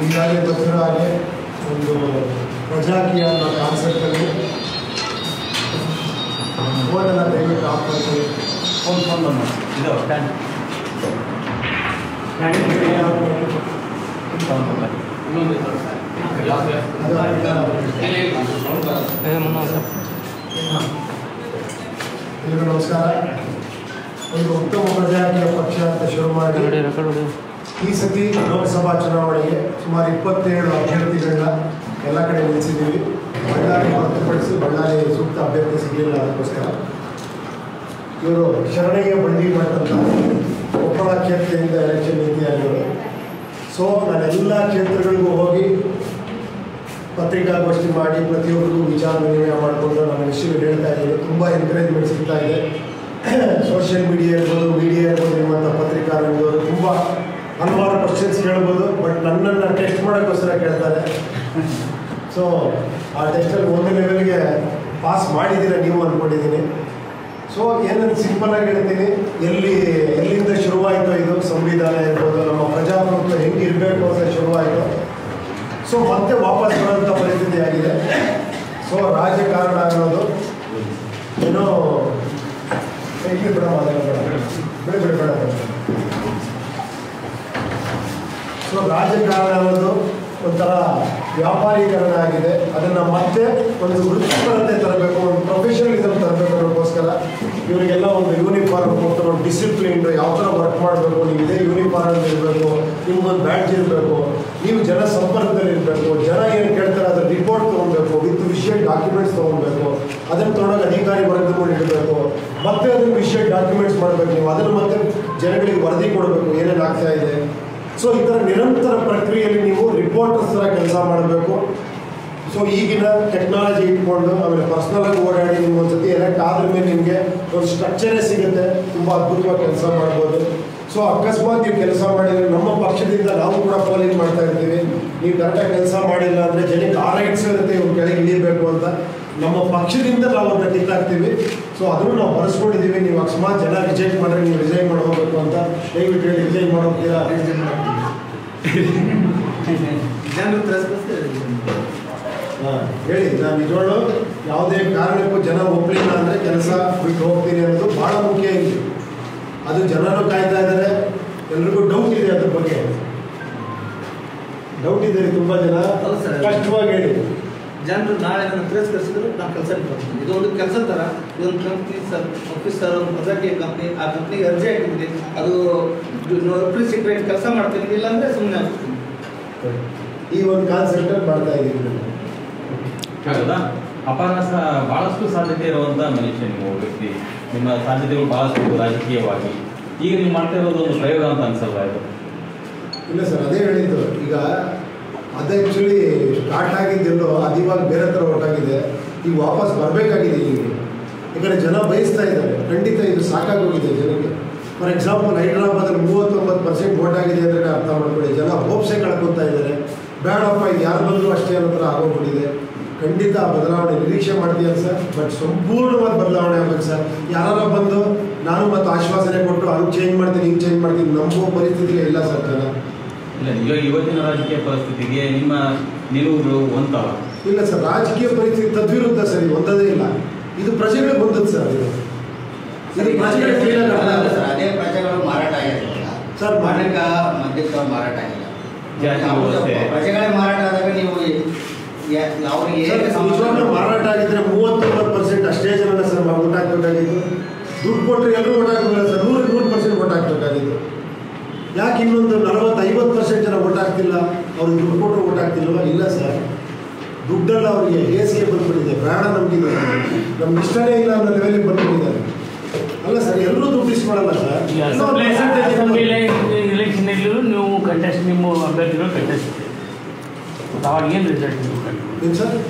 ಈಗಾಗಲೇ ಗೊತ್ತಿರೋ ಹಾಗೆ ಒಂದು ಪ್ರಜಾಕೀಯ ಅನ್ನೋ ಕಾನ್ಸೆಪ್ಟಲ್ಲಿ ಓದೆಲ್ಲ ದಯವಿಟ್ಟು ಆಫ್ ಮಾಡ್ಕೊಳ್ಳಿ ಫೋನ್ ಫೋನ್ ಬಂದು ಇದು ಟ್ಯಾನ್ ಎಲ್ರಿಗೂ ನಮಸ್ಕಾರ ಒಂದು ಉತ್ತಮ ಪ್ರಜಾಕೀಯ ಪಕ್ಷ ಅಂತ ಶುರು ಮಾಡಿ ಈ ಸತಿ ಲೋಕಸಭಾ ಚುನಾವಣೆಗೆ ಸುಮಾರು ಇಪ್ಪತ್ತೇಳು ಅಭ್ಯರ್ಥಿಗಳನ್ನ ಎಲ್ಲ ಕಡೆ ನಿಲ್ಲಿಸಿದ್ದೀವಿ ಬಳ್ಳಾರಿ ಹೊರತುಪಡಿಸಿ ಬಳ್ಳಾರಿ ಸೂಕ್ತ ಅಭ್ಯರ್ಥಿ ಸಿಗಲಿಲ್ಲ ಅದಕ್ಕೋಸ್ಕರ ಇವರು ಶರಣಯ್ಯ ಬಂಡಿ ಮಠಂತ ಕೊಪ್ಪಳ ಕ್ಷೇತ್ರದಿಂದ ಎಲೆಕ್ಷನ್ ನೀತಿಯಾಗಿವರು ಸೊ ನಾನೆಲ್ಲ ಕ್ಷೇತ್ರಗಳಿಗೂ ಹೋಗಿ ಪತ್ರಿಕಾಗೋಷ್ಠಿ ಮಾಡಿ ಪ್ರತಿಯೊಬ್ಬರಿಗೂ ವಿಚಾರ ವಿನಿಮಯ ಮಾಡಿಕೊಂಡು ನನ್ನ ವಿಷಯಗಳು ಹೇಳ್ತಾ ಇದ್ದೀನಿ ತುಂಬ ಎನ್ಕರೇಜ್ಮೆಂಟ್ ಸಿಗ್ತಾ ಇದೆ ಸೋಷಿಯಲ್ ಮೀಡಿಯಾ ಇರ್ಬೋದು ಮೀಡಿಯಾ ಇರ್ಬೋದು ನಿಮ್ಮಂಥ ಪತ್ರಿಕಾರಂಗದವರು ತುಂಬ ಹಲವಾರು ಕ್ವಶನ್ಸ್ ಕೇಳ್ಬೋದು ಬಟ್ ನನ್ನನ್ನು ಟೆಸ್ಟ್ ಮಾಡೋಕ್ಕೋಸ್ಕರ ಕೇಳ್ತಾರೆ ಸೊ ಆ ಟೆಸ್ಟಲ್ಲಿ ಒಂದು ಲೆವೆಲ್ಗೆ ಪಾಸ್ ಮಾಡಿದ್ದೀರ ನೀವು ಅಂದ್ಕೊಂಡಿದ್ದೀನಿ ಸೊ ಏನಂತ ಸಿಂಪಲ್ ಆಗಿ ಹೇಳ್ತೀನಿ ಎಲ್ಲಿ ಎಲ್ಲಿಂದ ಶುರುವಾಯಿತು ಇದು ಸಂವಿಧಾನ ಇರ್ಬೋದು ನಮ್ಮ ಪ್ರಜಾಪ್ರಭುತ್ವ ಹೆಂಗೆ ಇರಬೇಕು ಅಂತ ಶುರುವಾಯಿತು ಸೊ ಮತ್ತೆ ವಾಪಸ್ ಬರೋಂಥ ಪರಿಸ್ಥಿತಿ ಆಗಿದೆ ಸೊ ರಾಜಕಾರಣ ಅನ್ನೋದು ಏನೋ ಏ, ಇಲ್ಲಿ ಬಿಡ ಮಾತಾಡ ಬೇಡ ಬಿಡ ಬಿಡ ಬೇಡ ಸೊ ರಾಜಕಾರಣ ಅನ್ನೋದು ಒಂಥರ ವ್ಯಾಪಾರೀಕರಣ ಆಗಿದೆ ಅದನ್ನು ಮತ್ತೆ ಒಂದು ವೃತ್ತಿಪರತೆ ತರಬೇಕು ಒಂದು ಪ್ರೊಫೆಷನಲಿಸಮ್ ತರಬೇಕು ಅನ್ನೋಕ್ಕೋಸ್ಕರ ಇವರಿಗೆಲ್ಲ ಒಂದು ಯೂನಿಫಾರ್ಮ್ ಕೊಟ್ಟು ಒಂದು ಡಿಸಿಪ್ಲಿನ್ ಯಾವ ಥರ ವರ್ಕ್ ಮಾಡಬೇಕು ನೀವು ಇದೇ ಯೂನಿಫಾರ್ಮ್ ಇರಬೇಕು ನಿಮ್ಗೊಂದು ಬ್ಯಾಡ್ಜ್ ಇರಬೇಕು ನೀವು ಜನ ಸಂಪರ್ಕದಲ್ಲಿ ಇರಬೇಕು ಜನ ಏನು ಕೇಳ್ತಾರೆ ಅದ್ರ ರಿಪೋರ್ಟ್ ತೊಗೊಬೇಕು ವಿತ್ ವಿಷಯ ಡಾಕ್ಯುಮೆಂಟ್ಸ್ ತೊಗೊಬೇಕು ಅದನ್ನು ತೊಗೊಂಡಾಗ ಅಧಿಕಾರಿ ವರ್ಗಗಳು ಇಡಬೇಕು ಮತ್ತೆ ಅದನ್ನು ವಿಷಯ ಡಾಕ್ಯುಮೆಂಟ್ಸ್ ಮಾಡಬೇಕು ನೀವು ಅದನ್ನು ಮತ್ತೆ ಜನಗಳಿಗೆ ವರದಿ ಕೊಡಬೇಕು ಏನೇನು ಆಗ್ತಾ ಇದೆ ಸೊ ಈ ಥರ ನಿರಂತರ ಪ್ರಕ್ರಿಯೆಯಲ್ಲಿ ನೀವು ರಿಪೋರ್ಟರ್ಸ್ ಥರ ಕೆಲಸ ಮಾಡಬೇಕು ಸೊ ಈಗಿನ ಟೆಕ್ನಾಲಜಿ ಇಟ್ಕೊಂಡು ಆಮೇಲೆ ಪರ್ಸ್ನಲಾಗಿ ಓಡಾಡಿ ನಿಮ್ಗೆ ಒಂದ್ಸತಿ ಎಲೆಕ್ಟ್ ಆದ್ರ ಮೇಲೆ ನಿಮಗೆ ಒಂದು ಸ್ಟ್ರಕ್ಚರೇ ಸಿಗುತ್ತೆ ತುಂಬ ಅದ್ಭುತವಾಗಿ ಕೆಲಸ ಮಾಡ್ಬೋದು ಸೊ ಅಕಸ್ಮಾತ್ ನೀವು ಕೆಲಸ ಮಾಡಿದ್ರೆ ನಮ್ಮ ಪಕ್ಷದಿಂದ ನಾವು ಕೂಡ ಪೋಲಿಂಗ್ ಮಾಡ್ತಾ ಇರ್ತೀವಿ ನೀವು ಕರೆಕ್ಟಾಗಿ ಕೆಲಸ ಮಾಡಿಲ್ಲ ಅಂದರೆ ಜನಕ್ಕೆ ಆ ರೈಟ್ಸ್ ಇರುತ್ತೆ ಇವ್ರು ಕೆಳಗೆ ಇಳಿಬೇಕು ಅಂತ ನಮ್ಮ ಪಕ್ಷದಿಂದ ನಾವು ಅದನ್ನ ಕಿತ್ತಾಕ್ತೀವಿ ಸೊ ಅದನ್ನು ನಾವು ಬರೆಸ್ಕೊಂಡಿದ್ದೀವಿ ನೀವು ಅಕಸ್ಮಾತ್ ಜನ ರಿಜೆಕ್ಟ್ ಮಾಡಿದ್ರೆ ನೀವು ರಿಸೈನ್ ಮಾಡಿ ಹೋಗ್ಬೇಕು ಅಂತ ದಯವಿಟ್ಟು ಹೇಳಿ ರಿಸೈನ್ ಮಾಡೋಗ್ತೀರಾ ಜನರು ತಿರಸ್ಕರಿಸ್ತಾರೆ ಹಾಂ ಹೇಳಿ ನಾನು ನಿಜವಾಗ್ಲು ಯಾವುದೇ ಕಾರಣಕ್ಕೂ ಜನ ಒಪ್ಪಲಿಲ್ಲ ಅಂದರೆ ಕೆಲಸ ಬಿಟ್ಟು ಹೋಗ್ತೀನಿ ಅನ್ನೋದು ಭಾಳ ಮುಖ್ಯ ಇಲ್ಲಿ ಅದು ಜನರು ಕಾಯ್ತಾ ಇದ್ದಾರೆ ಎಲ್ರಿಗೂ ಡೌಟ್ ಇದೆ ಅದ್ರ ಬಗ್ಗೆ ಡೌಟ್ ಇದೆ ರೀ ತುಂಬ ಜನ ಹೌದು ಸರ್. ಕಷ್ಟವಾಗಿ ಹೇಳಿ ಜನರು ನಾಳೆ ನನ್ನ ತಿರಸ್ಕರಿಸಿದ್ರು ನಾನು ಕೆಲಸ ಬರ್ತೀನಿ ಇದು ಒಂದು ಕೆಲಸ ಥರ ಇದೊಂದು ಕಂಪ್ನಿ ಸರ್ ಆಫೀಸ್ ಸರ್ ಒಂದು ಪ್ರಜಾಕೀಯ ಕಂಪ್ನಿ ಆ ಕಂಪ್ನಿಗೆ ಅರ್ಜಿ ಹಾಕಿದ್ದೀನಿ ಅದು ನೌಕರಿ ಸಿಕ್ಕರೆ ಕೆಲಸ ಮಾಡ್ತೀನಿ ಇಲ್ಲಾಂದರೆ ಸುಮ್ಮನೆ ಆಗ್ತೀನಿ ಈ ಒಂದು ಕಾನ್ಸೆಪ್ಟಲ್ಲಿ ಮಾಡ್ತಾ ಇದ್ದೀವಿ ಹೌದಾ ಅಪಹಾಸ ಬಹಳಷ್ಟು ಸಾಧ್ಯತೆ ಇರುವಂತ ಮನುಷ್ಯ ನೀವು ವ್ಯಕ್ತಿ ನಿಮ್ಮ ಸಾಧ್ಯತೆಗಳು ಬಹಳಷ್ಟು ರಾಜಕೀಯವಾಗಿ ಈಗ ನೀವು ಮಾಡ್ತಾ ಇರೋದು ಒಂದು ಪ್ರಯೋಗ ಅಂತ ಅನ್ಸಲ್ವಾ ಇದು ಇಲ್ಲ ಸರ್ ಅದೇ ಹೇಳಿದ್ದು ಈಗ ಅದು ಆ್ಯಕ್ಚುಲಿ ಸ್ಟಾರ್ಟ್ ಆಗಿದ್ದೆಲ್ಲೋ ಅದು ಇವಾಗ ಬೇರೆ ಥರ ಹೊರಟಾಗಿದೆ ಈಗ ವಾಪಸ್ ಬರಬೇಕಾಗಿದೆ ಇಲ್ಲಿಗೆ ಯಾಕಂದರೆ ಜನ ಬಯಸ್ತಾ ಇದ್ದಾರೆ ಖಂಡಿತ ಇದು ಸಾಕಾಗೋಗಿದೆ ಜನಕ್ಕೆ ಫಾರ್ ಎಕ್ಸಾಂಪಲ್ ಹೈದ್ರಾಬಾದಲ್ಲಿ ಮೂವತ್ತೊಂಬತ್ತು ಪರ್ಸೆಂಟ್ ವೋಟ್ ಆಗಿದೆ ಅಂದರೆ ಅರ್ಥ ಮಾಡ್ಕೊಳ್ಳಿ ಜನ ಹೋಪ್ಸೆ ಕಳ್ಕೊತಾ ಇದ್ದಾರೆ ಬೇಡಪ್ಪ ಇದು ಯಾರು ಬಂದರೂ ಅಷ್ಟೇ ಅನ್ನೋ ಥರ ಆಗೋಗ್ಬಿಟ್ಟಿದೆ ಖಂಡಿತ ಆ ಬದಲಾವಣೆ ನಿರೀಕ್ಷೆ ಮಾಡ್ತೀಯ ಸರ್ ಬಟ್ ಸಂಪೂರ್ಣವಾದ ಬದಲಾವಣೆ ಆಗ್ಬೇಕು ಸರ್ ಯಾರು ಬಂದು ನಾನು ಮತ್ತು ಆಶ್ವಾಸನೆ ಕೊಟ್ಟು ಹಂಗೆ ಚೇಂಜ್ ಮಾಡ್ತೀನಿ ಹಿಂಗೆ ಚೇಂಜ್ ಮಾಡ್ತೀನಿ ನಂಬೋ ಪರಿಸ್ಥಿತಿಗೆ ಇಲ್ಲ ಸರ್ ಜನ ಇಲ್ಲ ಇವಾಗ ಇವತ್ತಿನ ರಾಜಕೀಯ ಪರಿಸ್ಥಿತಿಗೆ ನಿಮ್ಮ ನಿಲುವುಗಳು ಒಂತವ ಇಲ್ಲ ಸರ್ ರಾಜಕೀಯ ಪರಿಸ್ಥಿತಿ ತದ್ವಿರುದ್ಧ ಸರ್ ಇದು ಒಂದದೇ ಇಲ್ಲ ಇದು ಪ್ರಜೆಗಳಿಗೆ ಬಂದದ್ದು ಸರ್ ಇದು ಇದು ಪ್ರಜೆಗಳಿಗೆ feel ಆಗಲ್ಲ. ಸರ್ ಅದೇ ಪ್ರಜೆಗಳು ಮಾರಾಟ ಆಗಿರಲಿಲ್ಲ ಸರ್, ಮಾನಕ ಮದ್ಯಕ್ಕೆ ಮಾರಾಟ ಆಗಿಲ್ಲ ಜಾತಿ ಹೌದು, ವ್ಯವಸ್ಥೆ. ಪ್ರಜೆಗಳೇ ಮಾರಾಟ ಆದಾಗ ನೀವು ಯಾ- ಅವ್ರಿಗೆ ಸರ್, ಹೇಗೆ ನಿಜವಾಗ್ಲೂ ಮಾರಾಟ ಆಗಿದ್ರೆ ಮೂವತ್ತೊಂಬತ್ತು ಪರ್ಸೆಂಟ್ ಅಷ್ಟೇ ಜನ ಸರ್ ನಾವು ಓಟ್ ಹಾಕ್ಬೇಕಾಗಿತ್ತು ದುಡ್ಡು ಕೊಟ್ಟರೆ ಎಲ್ಲರೂ ಓಟ್ ಹಾಕೋದಿಲ್ಲ ಸರ್ ನೂರಕ್ಕೆ ನೂರು ಪರ್ಸೆಂಟ್ ಓಟ್ ಹಾಕ್ಬೇಕಾಗಿತ್ತು ಯಾಕೆ ಇನ್ನೊಂದು ನಲವತ್ತು ಐವತ್ತು ಪರ್ಸೆಂಟ್ ಜನ ಓಟ್ ಹಾಕ್ತಿಲ್ಲ ಅವ್ರಿಗೆ ದುಡ್ಡು ಕೊಟ್ಟರು ಓಟ್ ಹಾಕ್ತಿಲ್ವಾ ಇಲ್ಲ ಸರ್ ದುಡ್ಡೆಲ್ಲ ಅವರಿಗೆ ಹೇಸಿಗೆ ಬಂದ್ಬಿಟ್ಟಿದೆ ಬೇಡ ನಮಗಿದೆ ನಮ್ಗೆ ಇಷ್ಟನೇ ಇಲ್ಲ ಅನ್ನೋ ಲೆವೆಲಿಗೆ ಬಂದ್ಬಿಟ್ಟಿದ್ದಾರೆ ಅಲ್ಲ ಸರ್ ಎಲ್ಲರೂ ದುಡ್ಡು ಇಸ್ಕೊಳ್ಳಲ್ಲ ಸರ್ ಎಲ್ಲೋ ಒಂದು percentage ಇರ್ಬೋದು. ಇಲೆಕ್ಷನಲ್ಲಿ ನೀವು ಕಂಟೆಸ್ಟ್ ನಿಮ್ಮ ಅಭ್ಯರ್ಥಿಗಳು ಕಂಟೆಸ್ಟ್ ಅವಾಗ ಏನು ರಿಸಲ್ಟ್ ನೀವು ಕಂಡು ಏನ್ ಸರ್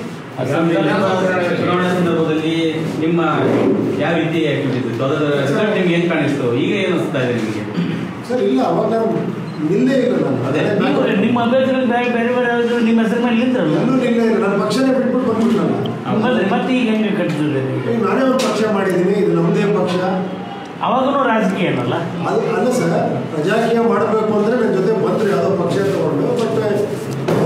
ಚುನಾವಣಾ ಸಂದರ್ಭದಲ್ಲಿ ನಿಮ್ಮ ಯಾವ ರೀತಿ ಆಕ್ಟಿವಿಟೀಸ್ ಇತ್ತು ಅದರ ರಿಸಲ್ಟ್ ನಿಮ್ಗೆ ಏನ್ ಕಾಣಿಸ್ತು ಈಗ ಏನು ಅನಿಸ್ತಾ ಇದೆ ನಿಮಗೆ ಸರ್ ಇಲ್ಲ ಅವಾಗ ನಾನು ನಿಲ್ಲೇ ಇಲ್ಲ ನಾನು ಅದೇ. ನೀವು ನಿಮ್ಮ ಅಭ್ಯರ್ಥಿಗಳು ಬೇರೆ ಬೇರೆ ಬೇರೆ ಯಾರಾದ್ರು ನಿಮ್ಮ ಹೆಸರು ಮೇಲೆ ನಿಂತ್ರಲ್ಲ ಎಲ್ಲೂ ನಿಲ್ಲೇ ಇಲ್ಲ ನನ್ನ ಪಕ್ಷನೇ ಬಿಟ್ಬಿಟ್ಟು ಬಂದ್ಬಿಟ್ನಲ್ಲ ಮತ್ತೆ ಮತ್ತೆ ಈಗ ಹೆಂಗೆ ಕಟ್ಟಿದ್ರೆ ಈಗ ನಾನೇ ಒಂದು ಪಕ್ಷ ಮಾಡಿದ್ದೀನಿ ಇದು ನಮ್ಮದೇ ಪಕ್ಷ ಅವಾಗೂ ರಾಜಕೀಯ ಏನಲ್ಲ ಅದು ಅಲ್ಲ ಸರ್ ಪ್ರಜಾಕೀಯ ಮಾಡಬೇಕು ಅಂದರೆ ನನ್ನ ಜೊತೆ ಬಂದರು ಯಾವುದೋ ಪಕ್ಷ ತಗೊಂಡು ಬಟ್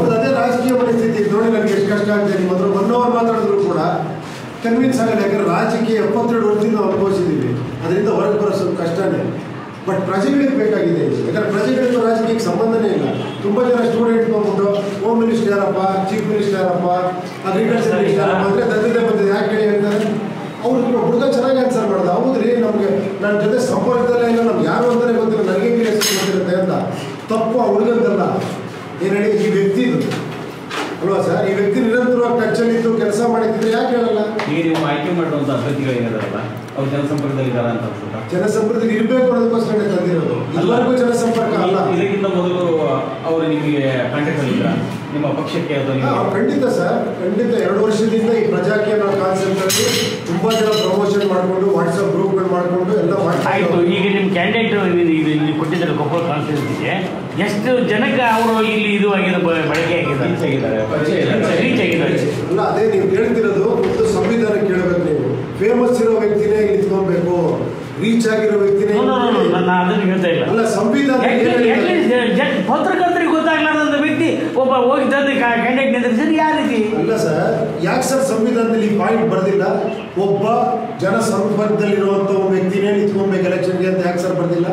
ಕನ್ವಿನ್ಸ್ ಆಗಲ್ಲ ಯಾಕಂದ್ರೆ ರಾಜಕೀಯ ಎಪ್ಪತ್ತೆರಡು ವರ್ಷದಿಂದ ನಾವು ಅನುಭವಿಸಿದ್ದೀವಿ ಅದರಿಂದ ಹೊರಗೆ ಬರೋ ಸ್ವಲ್ಪ ಕಷ್ಟನೇ ಬಟ್ ಪ್ರಜೆಗಳಿಗೆ ಬೇಕಾಗಿದೆ ಇದು. ಯಾಕಂದ್ರೆ ಪ್ರಜೆಗಳಿಗೂ ರಾಜಕೀಯಕ್ಕೆ ಸಂಬಂಧನೇ ಇಲ್ಲ ತುಂಬ ಜನ ಸ್ಟೂಡೆಂಟ್ ಬಂದ್ಬಿಟ್ಟು ಹೋಮ್ ಮಿನಿಸ್ಟರ್ ಯಾರಪ್ಪ ಚೀಫ್ ಮಿನಿಸ್ಟರ್ ಯಾರಪ್ಪ ಅಗ್ರಿಕಲ್ಚರ್ ಮಿನಿಸ್ಟರ್ ಯಾರಪ್ಪ ಅಂದರೆ ತಂದೆ ಬಂದಿದೆ ಯಾಕೆ ಹೇಳಿ ಅಂತಾರೆ ಅವ್ರು ಹುಡುಗ ಚೆನ್ನಾಗಿ ಆನ್ಸರ್ ಮಾಡ್ದ ಹೌದ್ರಿ ನಮಗೆ ನನ್ನ ಜೊತೆ ಸಂಪರ್ಕದಲ್ಲೇ ಇಲ್ಲ ನಮ್ಗೆ ಯಾರು ಅಂತಾನೆ ಗೊತ್ತಿಲ್ಲ ನನಗೆ ಹೆಂಗೆ ಹೆಸರು ಗೊತ್ತಿರುತ್ತೆ ಅಂತ ತಪ್ಪು ಆ ಹುಡುಗಂದಲ್ಲ ಏನು ಹೇಳಿ ಈ ವ್ಯಕ್ತಿದು ಅಲ್ವಾ ಸರ್ ಈ ವ್ಯಕ್ತಿ ನಿರಂತರವಾಗಿ ಟಚ್ಚಲ್ಲಿದ್ದು ಕೆಲಸ ಮಾಡಿದ್ರೆ ಯಾಕೆ ಹೇಳಲ್ಲ ಈಗ ನೀವು ಆಯ್ಕೆ ಮಾಡುವಂತ ಅಭ್ಯರ್ಥಿಗಳು ಏನಿದಾರಲ್ಲ ಅವ್ರು ಜನಸಂಪರ್ಕದಲ್ಲಿ ಇದಾರ ಅಂತ ಅನ್ಸುತ್ತಾ ಜನಸಂಪರ್ಕದಲ್ಲಿ ಇರಬೇಕು ಅನ್ನೋದಕ್ಕೋಸ್ಕರ ತಂದಿರೋದು ಇದುವರೆಗೂ ಜನಸಂಪರ್ಕ ಅಲ್ಲ ಇದಕ್ಕಿಂತ ಮೊದಲು ಅವರು ನಿಮಗೆ ಕಾಂಟ್ಯಾಕ್ಟ್ ಅಲ್ಲಿದ್ರ ನಿಮ್ಮ ಪಕ್ಷಕ್ಕೆ ಅಥವಾ ಹಾ, ನಿಮಗೆ ಖಂಡಿತ ಸರ್ ಖಂಡಿತ ಎರಡು ವರ್ಷದಿಂದ ಈ ಪ್ರಜಾಕೀಯ ಕಾನ್ಸೆಪ್ಟ್ ಅಲ್ಲಿ ತುಂಬಾ ಜನ ಪ್ರಮೋಷನ್ ಮಾಡಿಕೊಂಡು ವಾಟ್ಸಪ್ ಗ್ರೂಪ್ಗಳು ಮಾಡಿಕೊಂಡು ಎಲ್ಲ ಮಾಡ್ತಾ ಆಯಿತು ಇದ್ದಾರೆ. ಈಗ ನಿಮ್ಮ ಕ್ಯಾಂಡಿಡೇಟ್ ಇದು ಇಲ್ಲಿ ಕೊಟ್ಟಿದ್ದಾರೆ ಕೊಪ್ಪಳ ಕಾನ್ಸ್ಟಿಟ್ಯೂನ್ಸಿಗೆ ಎಷ್ಟು ಜನಕ್ಕೆ ಅವರು ಇಲ್ಲಿ ಇದು ಆಗಿದೆ ಬ- ಬಳಕೆ ಆಗಿದೆ ರೀಚ್ ಆಗಿದ್ದಾರೆ ಪರಿಚಯ ಇದ್ದಾರೆ. ರೀಚ್ ಆಗಿದ್ದಾರೆ ಅಲ್ಲ ಅದೇ ನೀವು ಹೇಳ್ತಿರೋದು ಒಂದು ಸಂವಿಧಾನ ಕೇಳಬೇಕು ನೀವು ಫೇಮಸ್ ಇರೋ ವ್ಯಕ್ತಿನೇ ಇಲ್ಲಿ ನಿಂತ್ಕೊಬೇಕು ರೀಚ್ ಆಗಿರೋ ವ್ಯಕ್ತಿನೇ No, no, no, no, ನಾನು ಅದನ್ನು ಹೇಳ್ತಾ ಇಲ್ಲ ಅಲ್ಲ ಸಂವಿಧಾನ ಏನ್ ಯಾಕೆ- ಹೇಳಿದೆ? ಯಾಕೆ ಜ- ಪತ್ರಕರ್ತರಿಗೆ ಗೊತ್ತಾಗ್ಲಾರ್ದಂತ ವ್ಯಕ್ತಿ ಒಬ್ಬ ಹೋಗಿ ತಂದು ಕ್ಯಾಂಡಿಡೇಟ್ ನಿಂತಿರ್ತಾರೆ ಯಾವ ರೀತಿ ಅಲ್ಲ ಸರ್ ಯಾಕೆ ಸರ್ ಸಂವಿಧಾನದಲ್ಲಿ ಈ ಪಾಯಿಂಟ್ ಬರ್ದಿಲ್ಲ ಒಬ್ಬ ಜನ ಸಂಪರ್ಕದಲ್ಲಿರುವಂಥ ಒಬ್ಬ ವ್ಯಕ್ತಿನೇ ನಿಂತ್ಕೊಬೇಕು ಎಲೆಕ್ಷನ್ಗೆ ಅಂತ ಯಾಕೆ ಸರ್ ಬರ್ದಿಲ್ಲ